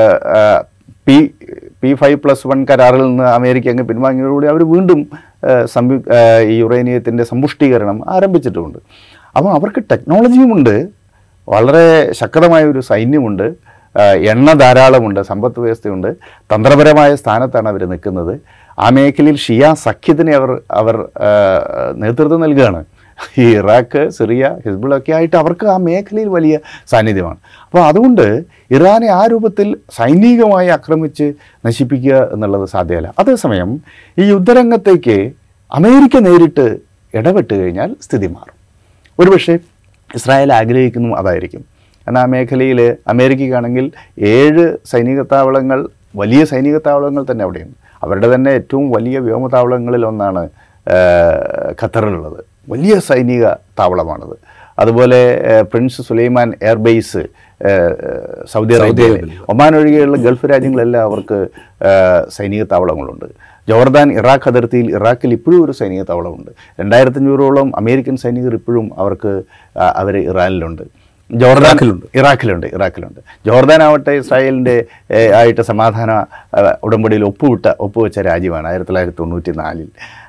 P P five plus one കരാറിൽ നിന്ന് അമേരിക്ക അങ്ങ് പിൻവാങ്ങിയതോടുകൂടി അവർ വീണ്ടും ആ, സംയു ആ, ഈ യുറേനിയത്തിൻ്റെ സമ്പുഷ്ടീകരണം ആരംഭിച്ചിട്ടുമുണ്ട് അപ്പോൾ അവർക്ക് ടെക്നോളജിയുമുണ്ട് വളരെ ശക്തമായ ഒരു സൈന്യമുണ്ട് ആ, എണ്ണ ധാരാളമുണ്ട് സമ്പദ് വ്യവസ്ഥയുണ്ട് തന്ത്രപരമായ സ്ഥാനത്താണ് അവർ നിൽക്കുന്നത് ആ മേഖലയിൽ ഷിയ സഖ്യത്തിന് അവർ അവർ ആ, നേതൃത്വം നൽകുകയാണ് ഈ ഇറാഖ് സിറിയ ഹിസ്ബുൾ ഒക്കെ ആയിട്ട് അവർക്ക് ആ മേഖലയിൽ വലിയ സാന്നിധ്യമാണ് അപ്പോൾ അതുകൊണ്ട് ഇറാനെ ആ രൂപത്തിൽ സൈനികമായി ആക്രമിച്ച് നശിപ്പിക്കുക എന്നുള്ളത് സാധ്യമല്ല അതേസമയം ഈ യുദ്ധരംഗത്തേക്ക് അമേരിക്ക നേരിട്ട് ഇടപെട്ട് കഴിഞ്ഞാൽ സ്ഥിതി മാറും ഒരുപക്ഷെ ഇസ്രായേൽ ആഗ്രഹിക്കുന്നു അതായിരിക്കും കാരണം ആ മേഖലയിൽ അമേരിക്കയ്ക്കാണെങ്കിൽ ഏഴ് സൈനിക താവളങ്ങൾ വലിയ സൈനിക താവളങ്ങൾ തന്നെ അവിടെയുണ്ട് അവരുടെ തന്നെ ഏറ്റവും വലിയ വ്യോമതാവളങ്ങളിൽ ഒന്നാണ് ആ, ഖത്തറിലുള്ളത് വലിയ സൈനിക താവളമാണത് അതുപോലെ ആ, പ്രിൻസ് സുലൈമാൻ എയർബേസ് ആ, സൗദി അറേബ്യയിൽ ഒമാൻ ഒഴികെയുള്ള ഗൾഫ് രാജ്യങ്ങളെല്ലാം അവർക്ക് ആ, സൈനിക താവളങ്ങളുണ്ട് ജോർദാൻ ഇറാഖ് അതിർത്തിയിൽ ഇറാഖിൽ ഇപ്പോഴും ഒരു സൈനിക താവളമുണ്ട് രണ്ടായിരത്തഞ്ഞൂറോളം അമേരിക്കൻ സൈനികർ ഇപ്പോഴും അവർക്ക് അവർ ഇറാനിലുണ്ട് ജോർദാൻ ഇറാഖിലുണ്ട്. ഇറാഖിലുണ്ട് ഇറാഖിലുണ്ട് ജോർദാൻ ആവട്ടെ ഇസ്രായേലിൻ്റെ ഏഹ്, ആയിട്ട് സമാധാന ആ, ഉടമ്പടിയിൽ ഒപ്പുവിട്ട ഒപ്പുവെച്ച രാജ്യമാണ് ആയിരത്തി തൊള്ളായിരത്തി തൊണ്ണൂറ്റി നാലിൽ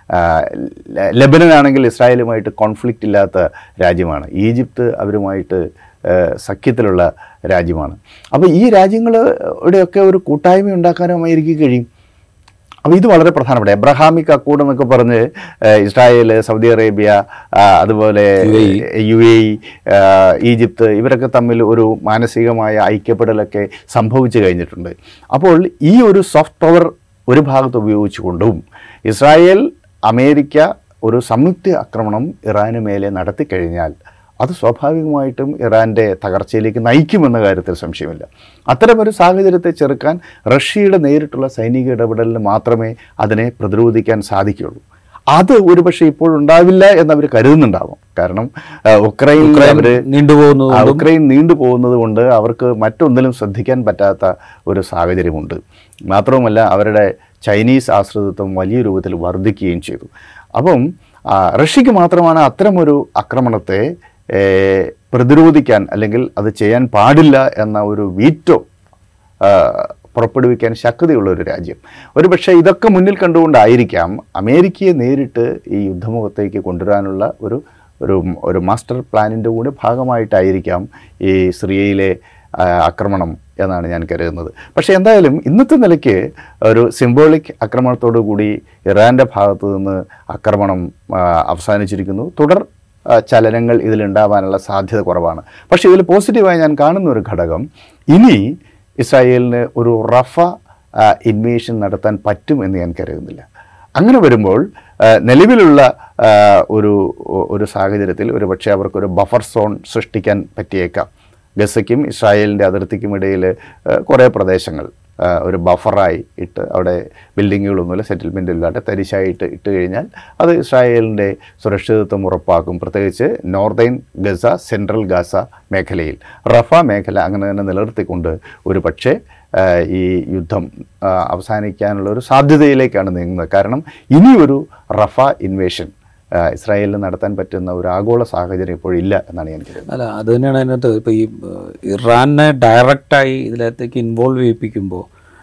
ലെബനൻ ആണെങ്കിൽ ഇസ്രായേലുമായിട്ട് കോൺഫ്ലിക്റ്റ് ഇല്ലാത്ത രാജ്യമാണ് ഈജിപ്ത് അവരുമായിട്ട് ഏഹ്, സഖ്യത്തിലുള്ള രാജ്യമാണ് അപ്പോൾ ഈ രാജ്യങ്ങളുടെയൊക്കെ ഒരു കൂട്ടായ്മ ഉണ്ടാക്കാനും അമേരിക്കയ്ക്ക് കഴിയും അപ്പോൾ ഇത് വളരെ പ്രധാനപ്പെട്ട എബ്രഹാമിക് അക്കോഡ് എന്നൊക്കെ പറഞ്ഞ് ഏഹ്, ഇസ്രായേൽ സൗദി അറേബ്യ ആ, അതുപോലെ യു എ ഇ ആ, ഈജിപ്ത് ഇവരൊക്കെ തമ്മിൽ ഒരു മാനസികമായ ഐക്യപ്പെടലൊക്കെ സംഭവിച്ചു കഴിഞ്ഞിട്ടുണ്ട് അപ്പോൾ ഈ ഒരു സോഫ്റ്റ് പവർ ഒരു ഭാഗത്ത് ഉപയോഗിച്ചുകൊണ്ടും ഇസ്രായേൽ അമേരിക്ക ഒരു സംയുക്ത ആക്രമണം ഇറാന് മേലെ നടത്തിക്കഴിഞ്ഞാൽ അത് സ്വാഭാവികമായിട്ടും ഇറാൻ്റെ തകർച്ചയിലേക്ക് നയിക്കുമെന്ന കാര്യത്തിൽ സംശയമില്ല അത്തരമൊരു സാഹചര്യത്തെ ചെറുക്കാൻ റഷ്യയുടെ നേരിട്ടുള്ള സൈനിക ഇടപെടലിന് മാത്രമേ അതിനെ പ്രതിരോധിക്കാൻ സാധിക്കുകയുള്ളൂ അത് ഒരുപക്ഷെ ഇപ്പോഴുണ്ടാവില്ല എന്നവർ കരുതുന്നുണ്ടാവും കാരണം ആ, ഉക്രൈനിൽ അവർ നീണ്ടുപോകുന്നത് ആ, ഉക്രൈൻ നീണ്ടുപോകുന്നത് കൊണ്ട് അവർക്ക് മറ്റൊന്നിലും ശ്രദ്ധിക്കാൻ പറ്റാത്ത ഒരു സാഹചര്യമുണ്ട് മാത്രവുമല്ല അവരുടെ ചൈനീസ് ആശ്രിതത്വം വലിയ രൂപത്തിൽ വർദ്ധിക്കുകയും ചെയ്തു അപ്പം ആ, റഷ്യക്ക് മാത്രമാണ് അത്തരമൊരു ആക്രമണത്തെ ഏ, പ്രതിരോധിക്കാൻ അല്ലെങ്കിൽ അത് ചെയ്യാൻ പാടില്ല എന്ന ഒരു വീറ്റോ ആ, പുറപ്പെടുവിക്കാൻ ശക്തിയുള്ള ഒരു രാജ്യം ഒരുപക്ഷെ ഇതൊക്കെ മുന്നിൽ കണ്ടുകൊണ്ടായിരിക്കാം അമേരിക്കയെ നേരിട്ട് ഈ യുദ്ധമുഖത്തേക്ക് കൊണ്ടുവരാനുള്ള ഒരു ഒരു ഒരു മാസ്റ്റർ പ്ലാനിൻ്റെ കൂടെ ഭാഗമായിട്ടായിരിക്കാം ഈ സിറിയയിലെ ആ, ആക്രമണം എന്നാണ് ഞാൻ കരുതുന്നത് പക്ഷേ എന്തായാലും ഇന്നത്തെ നിലയ്ക്ക് ഒരു സിംബോളിക് ആക്രമണത്തോടു കൂടി ഇറാൻ്റെ ഭാഗത്തു നിന്ന് ആക്രമണം ആ, അവസാനിച്ചിരിക്കുന്നു തുടർ ആ, ചലനങ്ങൾ ഇതിലുണ്ടാവാനുള്ള സാധ്യത കുറവാണ് പക്ഷേ ഇതിൽ പോസിറ്റീവായി ഞാൻ കാണുന്ന ഒരു ഘടകം ഇനി ഇസ്രായേലിന് ഒരു റഫ ഇൻവേഷൻ നടത്താൻ പറ്റും എന്ന് ഞാൻ കരുതുന്നില്ല അങ്ങനെ വരുമ്പോൾ ആ, നിലവിലുള്ള ആ, ഒരു ഒരു സാഹചര്യത്തിൽ ഒരു പക്ഷേ അവർക്കൊരു ബഫർ സോൺ സൃഷ്ടിക്കാൻ പറ്റിയേക്കാം ഗസയ്ക്കും ഇസ്രായേലിൻ്റെ അതിർത്തിക്കും ഇടയിൽ കുറേ പ്രദേശങ്ങൾ ആ, ഒരു ബഫറായി ഇട്ട് അവിടെ ബിൽഡിങ്ങുകളൊന്നുമില്ല സെറ്റിൽമെൻ്റ് ഇല്ലാതെ തരിശായിട്ട് ഇട്ട് കഴിഞ്ഞാൽ അത് ഇസ്രായേലിൻ്റെ സുരക്ഷിതത്വം ഉറപ്പാക്കും പ്രത്യേകിച്ച് നോർത്തേൺ ഗസ സെൻട്രൽ ഗാസ മേഖലയിൽ റഫ മേഖല അങ്ങനെ തന്നെ നിലനിർത്തിക്കൊണ്ട് ഒരു പക്ഷേ ആ, ഈ യുദ്ധം ആ, അവസാനിക്കാനുള്ള ഒരു സാധ്യതയിലേക്കാണ് നീങ്ങുന്നത് കാരണം ഇനിയൊരു റഫ ഇൻവേഷൻ ആ, ഇസ്രായേലിന് നടത്താൻ പറ്റുന്ന ഒരു ആഗോള സാഹചര്യം ഇപ്പോഴില്ല എന്നാണ് ഞാൻ കരുതുന്നത് അല്ല അത് തന്നെയാണ് അതിനകത്ത് ഇപ്പോൾ ഈ ഏഹ്, ഇറാനെ ഡയറക്റ്റായി ഇതിനകത്തേക്ക് ഇൻവോൾവ് ചെയ്യിപ്പിക്കുമ്പോൾ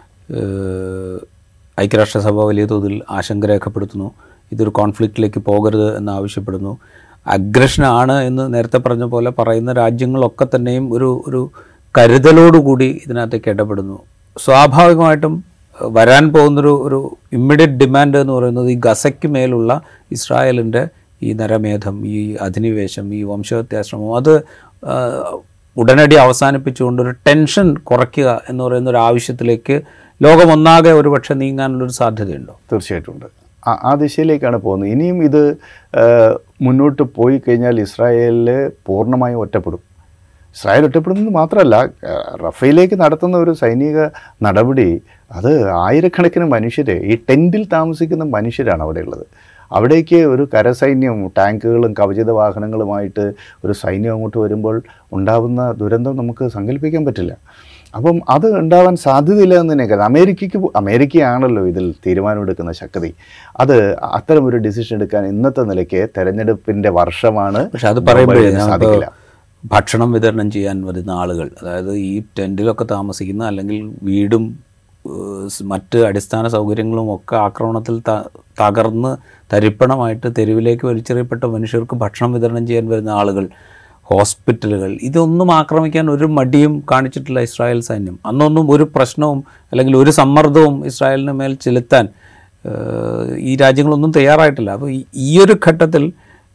ഏഹ്, ഐക്യരാഷ്ട്രസഭ വലിയ തോതിൽ ആശങ്ക രേഖപ്പെടുത്തുന്നു ഇതൊരു കോൺഫ്ലിക്റ്റിലേക്ക് പോകരുത് എന്ന് ആവശ്യപ്പെടുന്നു അഗ്രഷനാണ് എന്ന് നേരത്തെ പറഞ്ഞ പോലെ പറയുന്ന രാജ്യങ്ങളൊക്കെ തന്നെയും ഒരു ഒരു കരുതലോടുകൂടി ഇതിനകത്തേക്ക് ഇടപെടുന്നു സ്വാഭാവികമായിട്ടും ഏഹ്, വരാൻ പോകുന്നൊരു ഒരു ഇമ്മീഡിയറ്റ് ഡിമാൻഡ് എന്ന് പറയുന്നത് ഈ ഗസയ്ക്ക് മേലുള്ള ഇസ്രായേലിൻ്റെ ഈ നരമേധം ഈ അധിനിവേശം ഈ വംശഹത്യാശ്രമം അത് ആ, ഉടനടി അവസാനിപ്പിച്ചുകൊണ്ട് ഒരു ടെൻഷൻ കുറയ്ക്കുക എന്ന് പറയുന്ന ഒരു ആവശ്യത്തിലേക്ക് ലോകമൊന്നാകെ ഒരുപക്ഷെ നീങ്ങാനുള്ളൊരു സാധ്യതയുണ്ടോ തീർച്ചയായിട്ടും ഉണ്ട് ആ ആ ദിശയിലേക്കാണ് പോകുന്നത് ഇനിയും ഇത് ആ, മുന്നോട്ട് പോയി കഴിഞ്ഞാൽ ഇസ്രായേലിൽ പൂർണ്ണമായും ഒറ്റപ്പെടും ഇസ്രായേൽ ഒറ്റപ്പെടുന്നത് മാത്രമല്ല ആ, റഫയിലേക്ക് നടത്തുന്ന ഒരു സൈനിക നടപടി അത് ആയിരക്കണക്കിന് മനുഷ്യർ ഈ ടെൻറ്റിൽ താമസിക്കുന്ന മനുഷ്യരാണ് അവിടെയുള്ളത് അവിടേക്ക് ഒരു കരസൈന്യം ടാങ്കുകളും കവചിത വാഹനങ്ങളുമായിട്ട് ഒരു സൈന്യം അങ്ങോട്ട് വരുമ്പോൾ ഉണ്ടാവുന്ന ദുരന്തം നമുക്ക് സങ്കല്പിക്കാൻ പറ്റില്ല അപ്പം അത് ഉണ്ടാവാൻ സാധ്യതയില്ല എന്ന് തന്നെ കരുതാം അമേരിക്കയ്ക്ക് പോ- അമേരിക്കയാണല്ലോ ഇതിൽ തീരുമാനമെടുക്കുന്ന ശക്തി അത് അത്തരം ഒരു ഡിസിഷൻ എടുക്കാൻ ഇന്നത്തെ നിലയ്ക്ക് തെരഞ്ഞെടുപ്പിൻ്റെ വർഷമാണ് പക്ഷെ അത് ജോ പറയുമ്പോഴേ ബൈഡന് ഞാനിപ്പോൾ സാധിക്കില്ല ഭക്ഷണം വിതരണം ചെയ്യാൻ വരുന്ന ആളുകൾ അതായത് ഈ ടെൻറ്റിലൊക്കെ താമസിക്കുന്ന അല്ലെങ്കിൽ വീടും ഏഹ്, സ് മറ്റ് അടിസ്ഥാന സൗകര്യങ്ങളും ഒക്കെ ആക്രമണത്തിൽ ത- തകർന്ന് തരിപ്പണമായിട്ട് തെരുവിലേക്ക് വലിച്ചെറിയപ്പെട്ട മനുഷ്യർക്ക് ഭക്ഷണം വിതരണം ചെയ്യാൻ വരുന്ന ആളുകൾ ഹോസ്പിറ്റലുകൾ ഇതൊന്നും ആക്രമിക്കാൻ ഒരു മടിയും കാണിച്ചിട്ടില്ല ഇസ്രായേൽ സൈന്യം അന്നൊന്നും ഒരു പ്രശ്നവും അല്ലെങ്കിൽ ഒരു സമ്മർദ്ദവും ഇസ്രായേലിന് മേൽ ചെലുത്താൻ ഏഹ്, ഈ രാജ്യങ്ങളൊന്നും തയ്യാറായിട്ടില്ല അപ്പോൾ ഈ- ഈ ഒരു ഘട്ടത്തിൽ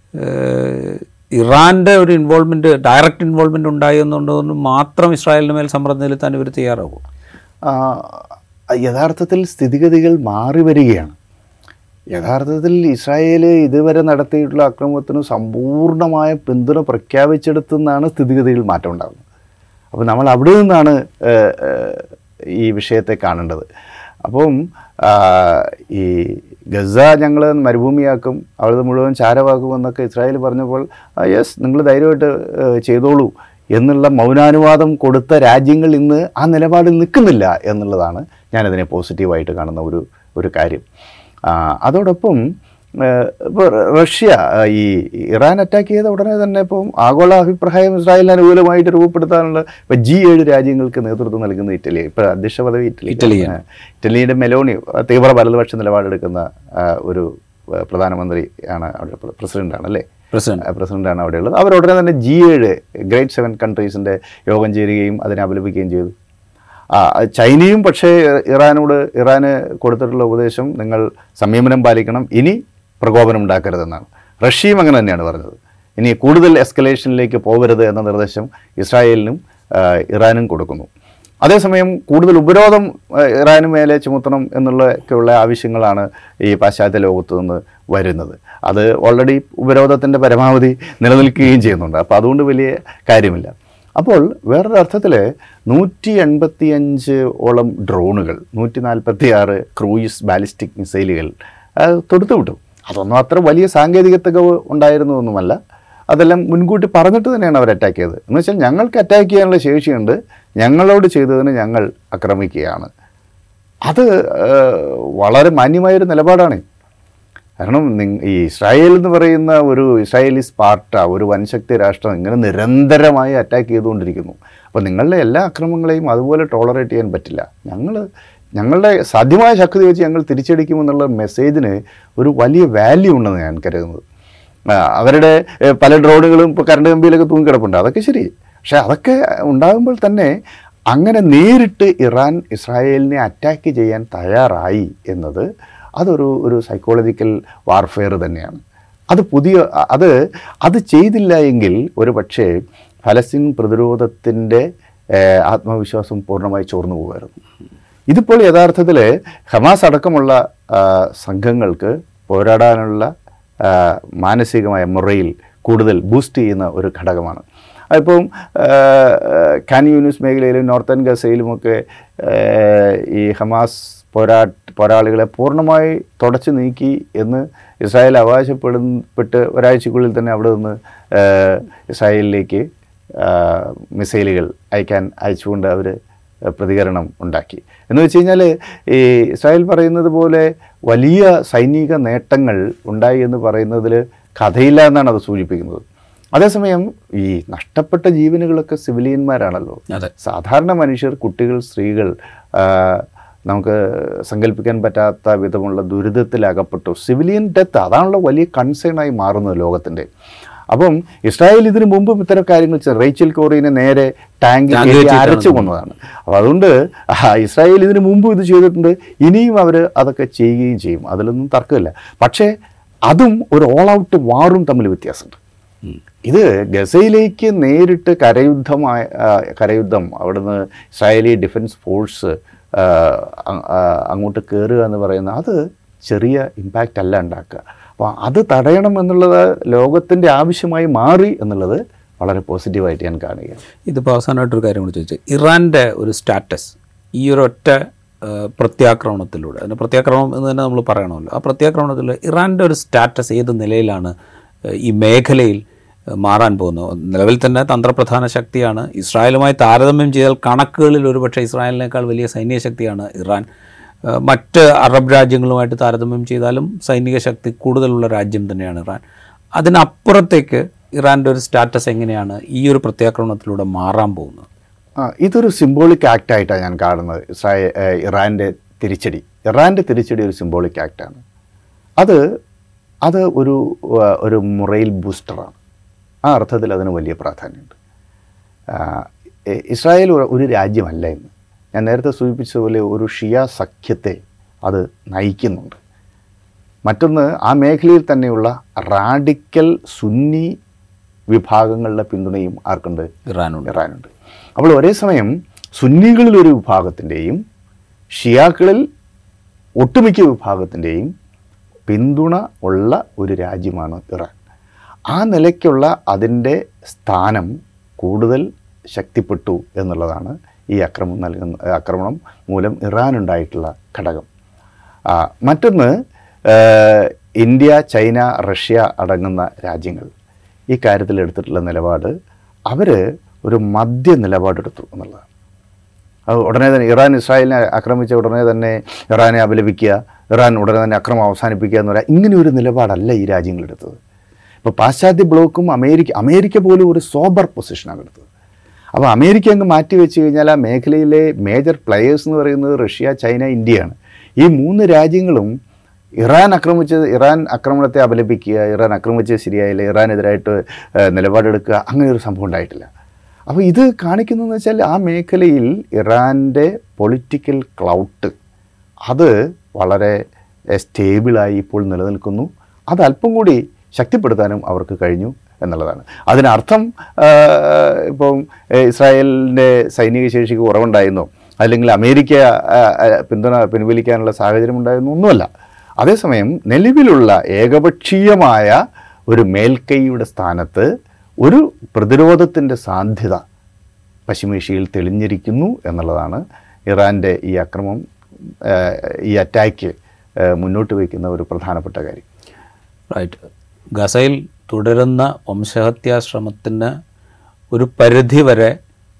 ഏഹ്, ഇറാൻ്റെ ഒരു ഇൻവോൾവ്മെൻറ്റ് ഡയറക്റ്റ് ഇൻവോൾവ്മെൻറ്റ് ഉണ്ടായി എന്നുള്ളതുകൊണ്ട് മാത്രം ഇസ്രായേലിന് മേൽ സമ്മർദ്ദം ചെലുത്താൻ ഇവർ തയ്യാറാവും ആ, യഥാർത്ഥത്തിൽ സ്ഥിതിഗതികൾ മാറി വരികയാണ് യഥാർത്ഥത്തിൽ ഇസ്രായേൽ ഇതുവരെ നടത്തിയിട്ടുള്ള അക്രമത്തിന് സമ്പൂർണ്ണമായ പിന്തുണ പ്രഖ്യാപിച്ചെടുത്തുനിന്നാണ് സ്ഥിതിഗതികൾ മാറ്റം ഉണ്ടാകുന്നത് അപ്പോൾ നമ്മൾ അവിടെ നിന്നാണ് ഏഹ്, ഏഹ്, ഈ വിഷയത്തെ കാണേണ്ടത് അപ്പം ആ, ഈ ഗസ ഞങ്ങൾ മരുഭൂമിയാക്കും അവിടുത്തെ മുഴുവൻ ചാരവാക്കും എന്നൊക്കെ ഇസ്രായേൽ പറഞ്ഞപ്പോൾ യെസ് നിങ്ങൾ ധൈര്യമായിട്ട് ഏഹ്, ചെയ്തോളൂ എന്നുള്ള മൗനാനുവാദം കൊടുത്ത രാജ്യങ്ങൾ ഇന്ന് ആ നിലപാടിൽ നിൽക്കുന്നില്ല എന്നുള്ളതാണ് ഞാനതിനെ പോസിറ്റീവായിട്ട് കാണുന്ന ഒരു ഒരു കാര്യം ആ, അതോടൊപ്പം ഇപ്പോൾ റഷ്യ ആ, ഈ ഇറാൻ അറ്റാക്ക് ചെയ്ത ഉടനെ തന്നെ ഇപ്പം ആഗോള അഭിപ്രായം ഇസ്രായേലിന് അനുകൂലമായിട്ട് രൂപപ്പെടുത്താനുള്ള ഇപ്പം ജി ഏഴ് രാജ്യങ്ങൾക്ക് നേതൃത്വം നൽകുന്ന ഇറ്റലി ഇപ്പോൾ അധ്യക്ഷ പദവി ഇറ്റലി ഇറ്റലിയാണ്. ഇറ്റലിയുടെ മെലോണി തീവ്ര വലതുപക്ഷ നിലപാടെടുക്കുന്ന ആ, ഒരു ആ, പ്രധാനമന്ത്രി ആണ് അവിടെ പ്രസിഡൻ്റാണ് അല്ലേ പ്രസിഡന്റ് പ്രസിഡൻ്റാണ് അവിടെയുള്ളത് അവർ ഉടനെ തന്നെ ജി ഏഴ് ഗ്രേറ്റ് സെവൻ കൺട്രീസിൻ്റെ യോഗം ചേരുകയും അതിനെ അപലപിക്കുകയും ചെയ്തു ആ ചൈനയും പക്ഷേ ഇറാനോട് ഇറാന് കൊടുത്തിട്ടുള്ള ഉപദേശം നിങ്ങൾ സംയമനം പാലിക്കണം ഇനി പ്രകോപനം ഉണ്ടാക്കരുതെന്നാണ് റഷ്യയും അങ്ങനെ തന്നെയാണ് പറഞ്ഞത് ഇനി കൂടുതൽ എസ്കലേഷനിലേക്ക് പോകരുത് എന്ന നിർദ്ദേശം ഇസ്രായേലിനും ആ, ഇറാനും കൊടുക്കുന്നു അതേസമയം കൂടുതൽ ഉപരോധം ആ, ഇറാന് മേലെ ചുമത്തണം എന്നുള്ളൊക്കെയുള്ള ആവശ്യങ്ങളാണ് ഈ പാശ്ചാത്യ ലോകത്തു നിന്ന് വരുന്നത് അത് ഓൾറെഡി ഉപരോധത്തിൻ്റെ പരമാവധി നിലനിൽക്കുകയും ചെയ്യുന്നുണ്ട് അപ്പോൾ അതുകൊണ്ട് വലിയ കാര്യമില്ല അപ്പോൾ വേറൊരു അർത്ഥത്തിൽ നൂറ്റി എൺപത്തിയഞ്ച് ഓളം ഡ്രോണുകൾ നൂറ്റി നാൽപ്പത്തി ആറ് ക്രൂയിസ് ബാലിസ്റ്റിക് മിസൈലുകൾ അത് തൊടുത്തു വിട്ടു അതൊന്നും അത്ര വലിയ സാങ്കേതിക തികവ് ഉണ്ടായിരുന്നതൊന്നുമല്ല അതെല്ലാം മുൻകൂട്ടി പറഞ്ഞിട്ട് തന്നെയാണ് അവർ അറ്റാക്ക് ചെയ്തത് എന്ന് വെച്ചാൽ ഞങ്ങൾക്ക് അറ്റാക്ക് ചെയ്യാനുള്ള ശേഷിയുണ്ട് ഞങ്ങളോട് ചെയ്തതിന് ഞങ്ങൾ ആക്രമിക്കുകയാണ് അത് ഏഹ്, വളരെ മാന്യമായൊരു നിലപാടാണ് കാരണം നിങ് ഈ ഇസ്രായേൽ എന്ന് പറയുന്ന ഒരു ഇസ്രായേലി സ്പാർട്ട ഒരു വൻശക്തി രാഷ്ട്രം ഇങ്ങനെ നിരന്തരമായി അറ്റാക്ക് ചെയ്തുകൊണ്ടിരിക്കുന്നു അപ്പോൾ നിങ്ങളുടെ എല്ലാ അക്രമങ്ങളെയും അതുപോലെ ടോളറേറ്റ് ചെയ്യാൻ പറ്റില്ല ഞങ്ങൾ ഞങ്ങളുടെ സാധ്യമായ ശക്തി വെച്ച് ഞങ്ങൾ തിരിച്ചടിക്കുമെന്നുള്ള മെസ്സേജിന് ഒരു വലിയ വാല്യൂ ഉണ്ടെന്ന് ഞാൻ കരുതുന്നത് ആ, അവരുടെ ഏ, പല ഡ്രോണുകളും ഇപ്പോൾ കറണ്ട് കമ്പിയിലൊക്കെ തൂങ്ങിക്കിടപ്പുണ്ട് അതൊക്കെ ശരി പക്ഷേ അതൊക്കെ ഉണ്ടാകുമ്പോൾ തന്നെ അങ്ങനെ നേരിട്ട് ഇറാൻ ഇസ്രായേലിനെ അറ്റാക്ക് ചെയ്യാൻ തയ്യാറായി എന്നത് അതൊരു ഒരു സൈക്കോളജിക്കൽ വാർഫെയർ തന്നെയാണ് അത് പുതിയ അ- അത് അത് ചെയ്തില്ല എങ്കിൽ ഒരു പക്ഷേ ഫലസ്തീൻ പ്രതിരോധത്തിൻ്റെ ഏഹ്, ആത്മവിശ്വാസം പൂർണ്ണമായി ചോർന്നു പോകുമായിരുന്നു ഇതിപ്പോൾ യഥാർത്ഥത്തിൽ ഹമാസ് അടക്കമുള്ള ആ, സംഘങ്ങൾക്ക് പോരാടാനുള്ള ആ, മാനസികമായ മുറയിൽ കൂടുതൽ ബൂസ്റ്റ് ചെയ്യുന്ന ഒരു ഘടകമാണ് അതിപ്പം ഖാൻ യൂനിസ് മേഖലയിലും നോർത്തേൺ ഗസയിലുമൊക്കെ ആ, ഈ ഹമാസ് പോരാ പോരാളികളെ പൂർണ്ണമായി തുടച്ചു നീക്കി എന്ന് ഇസ്രായേൽ അവകാശപ്പെടുപ്പെട്ട് ഒരാഴ്ചക്കുള്ളിൽ തന്നെ അവിടെ നിന്ന് ആ, ഇസ്രായേലിലേക്ക് ആ, മിസൈലുകൾ അയക്കാൻ അയച്ചുകൊണ്ട് അവർ പ്രതികരണം ഉണ്ടാക്കി എന്ന് വെച്ച് കഴിഞ്ഞാൽ ഈ ഇസ്രായേൽ പറയുന്നത് പോലെ വലിയ സൈനിക നേട്ടങ്ങൾ ഉണ്ടായി എന്ന് പറയുന്നതിൽ കഥയില്ല എന്നാണ് അത് സൂചിപ്പിക്കുന്നത് അതേസമയം ഈ നഷ്ടപ്പെട്ട ജീവനുകളൊക്കെ സിവിലിയന്മാരാണല്ലോ അതെ സാധാരണ മനുഷ്യർ കുട്ടികൾ സ്ത്രീകൾ ആ, നമുക്ക് സങ്കല്പിക്കാൻ പറ്റാത്ത വിധമുള്ള ദുരിതത്തിൽ അകപ്പെട്ടു സിവിലിയൻ ഡെത്ത് അതാണല്ലോ വലിയ കൺസേണായി മാറുന്നത് ലോകത്തിൻ്റെ അപ്പം ഇസ്രായേൽ ഇതിനു മുമ്പും ഇത്തരം കാര്യങ്ങൾ ചെയ്തു. റേച്ചൽ കോറീനെ നേരെ ടാങ്കിൽ ടാങ്ക് കയറ്റി കയറ്റിയിട്ടാണ് അരച്ചു കൊന്നതാണ് അപ്പോൾ അതുകൊണ്ട് ആ, ഇസ്രായേൽ ഇതിനു മുമ്പും ഇത് ചെയ്തിട്ടുണ്ട് ഇനിയും അവർ അതൊക്കെ ചെയ്യുകയും ചെയ്യും അതിലൊന്നും തർക്കമില്ല പക്ഷേ അതും ഒരു ഓൾ ഔട്ട് വാറും തമ്മിൽ വ്യത്യാസമുണ്ട് ഇത് ഗസയിലേക്ക് നേരിട്ട് കരയുദ്ധമായ ആ, കരയുദ്ധം അവിടുന്ന് ഇസ്രായേലി ഡിഫൻസ് ഫോഴ്സ് ആ, അ- ആ, അങ്ങോട്ട് കയറുക എന്ന് പറയുന്ന അത് ചെറിയ ഇമ്പാക്റ്റ് അല്ല ഉണ്ടാക്കുക അപ്പോൾ അത് തടയണം എന്നുള്ളത് ലോകത്തിൻ്റെ ആവശ്യമായി മാറി എന്നുള്ളത് വളരെ പോസിറ്റീവായിട്ട് ഞാൻ കാണുകയാണ് ഇതിപ്പോൾ അവസാനമായിട്ടൊരു കാര്യം കൂടി ചോദിച്ചു ഇറാൻ്റെ ഒരു സ്റ്റാറ്റസ് ഈ ഒരു ഒറ്റ ആ, പ്രത്യാക്രമണത്തിലൂടെ അതിന് പ്രത്യാക്രമണം എന്ന് തന്നെ നമ്മൾ പറയണമല്ലോ ആ പ്രത്യാക്രമണത്തിൽ ഇറാൻ്റെ ഒരു സ്റ്റാറ്റസ് ഏത് നിലയിലാണ് ആ, ഈ മേഖലയിൽ ആ, മാറാൻ പോകുന്നത് നിലവിൽ തന്നെ തന്ത്രപ്രധാന ശക്തിയാണ് ഇസ്രായേലുമായി താരതമ്യം ചെയ്താൽ കണക്കുകളിൽ ഒരുപക്ഷെ ഇസ്രായേലിനേക്കാൾ വലിയ സൈനിക ശക്തിയാണ് ഇറാൻ ആ, മറ്റ് അറബ് രാജ്യങ്ങളുമായിട്ട് താരതമ്യം ചെയ്താലും സൈനിക ശക്തി കൂടുതലുള്ള രാജ്യം തന്നെയാണ് ഇറാൻ അതിനപ്പുറത്തേക്ക് ഇറാൻ്റെ ഒരു സ്റ്റാറ്റസ് എങ്ങനെയാണ് ഈ ഒരു പ്രത്യാക്രമണത്തിലൂടെ മാറാൻ പോകുന്നത് ആ, ഇതൊരു സിംബോളിക് ആക്ട് ആയിട്ടാണ് ഞാൻ കാണുന്നത് ഇസ്രായേൽ ഏഹ്, ഇറാൻ്റെ തിരിച്ചടി ഇറാൻ്റെ തിരിച്ചടി ഒരു സിംബോളിക് ആക്റ്റാണ് അത് അത് ഒരു ആ, ഒരു മുറയിൽ ബൂസ്റ്ററാണ് ആ അർത്ഥത്തിൽ അതിന് വലിയ പ്രാധാന്യമുണ്ട് ആ, ഇ- ഇസ്രായേൽ ഒരു- ഒരു രാജ്യമല്ല എന്ന് ഞാൻ നേരത്തെ സൂചിപ്പിച്ചതുപോലെ ഒരു ഷിയ സഖ്യത്തെ അത് നയിക്കുന്നുണ്ട് മറ്റൊന്ന് ആ മേഖലയിൽ തന്നെയുള്ള റാഡിക്കൽ സുന്നി വിഭാഗങ്ങളുടെ പിന്തുണയും ആർക്കുണ്ട് ഇറാനുണ്ട് ഇറാനുണ്ട് അപ്പോൾ ഒരേ സമയം സുന്നികളിൽ ഒരു വിഭാഗത്തിൻ്റെയും ഷിയാക്കളിൽ ഒട്ടുമിക്ക വിഭാഗത്തിൻ്റെയും പിന്തുണ ഉള്ള ഒരു രാജ്യമാണ് ഇറാൻ ആ നിലയ്ക്കുള്ള അതിൻ്റെ സ്ഥാനം കൂടുതൽ ശക്തിപ്പെട്ടു എന്നുള്ളതാണ് ഈ ആക്രമണം നൽകുന്ന ആക്രമണം മൂലം ഇറാനുണ്ടായിട്ടുള്ള ഘടകം ആ, മറ്റൊന്ന് ഏഹ്, ഇന്ത്യ ചൈന റഷ്യ അടങ്ങുന്ന രാജ്യങ്ങൾ ഈ കാര്യത്തിൽ എടുത്തിട്ടുള്ള നിലപാട് അവർ ഒരു മധ്യ നിലപാടെടുത്തു എന്നുള്ളതാണ് അത് ഉടനെ തന്നെ ഇറാൻ ഇസ്രായേലിനെ ആക്രമിച്ച ഉടനെ തന്നെ ഇറാനെ അപലപിക്കുക ഇറാൻ ഉടനെ തന്നെ അക്രമം അവസാനിപ്പിക്കുക എന്ന് പറയാം ഇങ്ങനെ ഒരു നിലപാടല്ല ഈ രാജ്യങ്ങൾ എടുത്തത് ഇപ്പോൾ പാശ്ചാത്യ ബ്ലോക്കും അമേരിക്ക അമേരിക്ക പോലും ഒരു സോബർ പൊസിഷനാണ് എടുത്തത് അപ്പോൾ അമേരിക്ക അങ്ങ് മാറ്റി വെച്ച് കഴിഞ്ഞാൽ ആ മേഖലയിലെ മേജർ പ്ലെയേഴ്സ് എന്ന് പറയുന്നത് റഷ്യ ചൈന ഇന്ത്യയാണ് ഈ മൂന്ന് രാജ്യങ്ങളും ഇറാൻ ആക്രമിച്ചത് ഇറാൻ ആക്രമണത്തെ അപലപിക്കുക ഇറാൻ ആക്രമിച്ചത് ശരിയായില്ല ഇറാനെതിരായിട്ട് ഏഹ്, നിലപാടെടുക്കുക അങ്ങനെ ഒരു സംഭവം ഉണ്ടായിട്ടില്ല അപ്പോൾ ഇത് കാണിക്കുന്നതെന്ന് വെച്ചാൽ ആ മേഖലയിൽ ഇറാൻ്റെ പൊളിറ്റിക്കൽ ക്ലൗട്ട് അത് വളരെ സ്റ്റേബിളായി ഇപ്പോൾ നിലനിൽക്കുന്നു അത് അല്പം കൂടി ശക്തിപ്പെടുത്താനും അവർക്ക് കഴിഞ്ഞു എന്നുള്ളതാണ് അതിനർത്ഥം ആ, ഇപ്പം ഏ, ഇസ്രായേലിൻ്റെ സൈനിക ശേഷിക്ക് കുറവുണ്ടായിരുന്നോ അല്ലെങ്കിൽ അമേരിക്ക ആ, ആ, പിന്തുണ പിൻവലിക്കാനുള്ള സാഹചര്യം ഉണ്ടായിരുന്നു ഒന്നുമല്ല അതേസമയം നിലവിലുള്ള ഏകപക്ഷീയമായ ഒരു മേൽക്കൈയുടെ സ്ഥാനത്ത് ഒരു പ്രതിരോധത്തിൻ്റെ സാധ്യത പശ്ചിമേഷ്യയിൽ തെളിഞ്ഞിരിക്കുന്നു എന്നുള്ളതാണ് ഇറാൻ്റെ ഈ അക്രമം ആ, ഈ അറ്റാക്ക് ആ, മുന്നോട്ട് വയ്ക്കുന്ന ഒരു പ്രധാനപ്പെട്ട കാര്യം റൈറ്റ് ഗസയിൽ തുടരുന്ന വംശഹത്യാശ്രമത്തിന് ഒരു പരിധി വരെ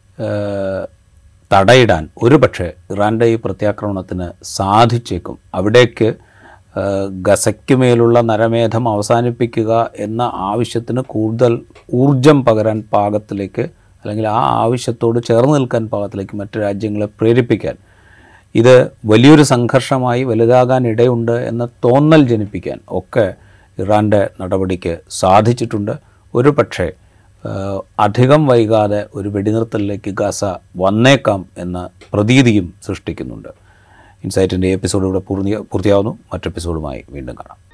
ഏഹ്, തടയിടാൻ ഒരുപക്ഷെ ഇറാൻ്റെ ഈ പ്രത്യാക്രമണത്തിന് സാധിച്ചേക്കും അവിടേക്ക് ഏഹ്, ഗസയ്ക്ക് മേലുള്ള നരമേധം അവസാനിപ്പിക്കുക എന്ന ആവശ്യത്തിന് കൂടുതൽ ഊർജം പകരാൻ പാകത്തിലേക്ക് അല്ലെങ്കിൽ ആ ആവശ്യത്തോട് ചേർന്ന് നിൽക്കാൻ പാകത്തിലേക്ക് മറ്റു രാജ്യങ്ങളെ പ്രേരിപ്പിക്കാൻ ഇത് വലിയൊരു സംഘർഷമായി വലുതാകാൻ ഇടയുണ്ട് എന്ന തോന്നൽ ജനിപ്പിക്കാൻ ഒക്കെ ഇറാൻ്റെ നടപടിക്ക് സാധിച്ചിട്ടുണ്ട് ഒരു പക്ഷേ ഏഹ്, അധികം വൈകാതെ ഒരു വെടിനിർത്തലിലേക്ക് ഗസ വന്നേക്കാം എന്ന പ്രതീതിയും സൃഷ്ടിക്കുന്നുണ്ട് ഇൻസൈറ്റിൻ്റെ എപ്പിസോഡ് ഇവിടെ പൂർണ്ണ പൂർത്തിയാവുന്നു മറ്റെപ്പിസോഡുമായി വീണ്ടും കാണാം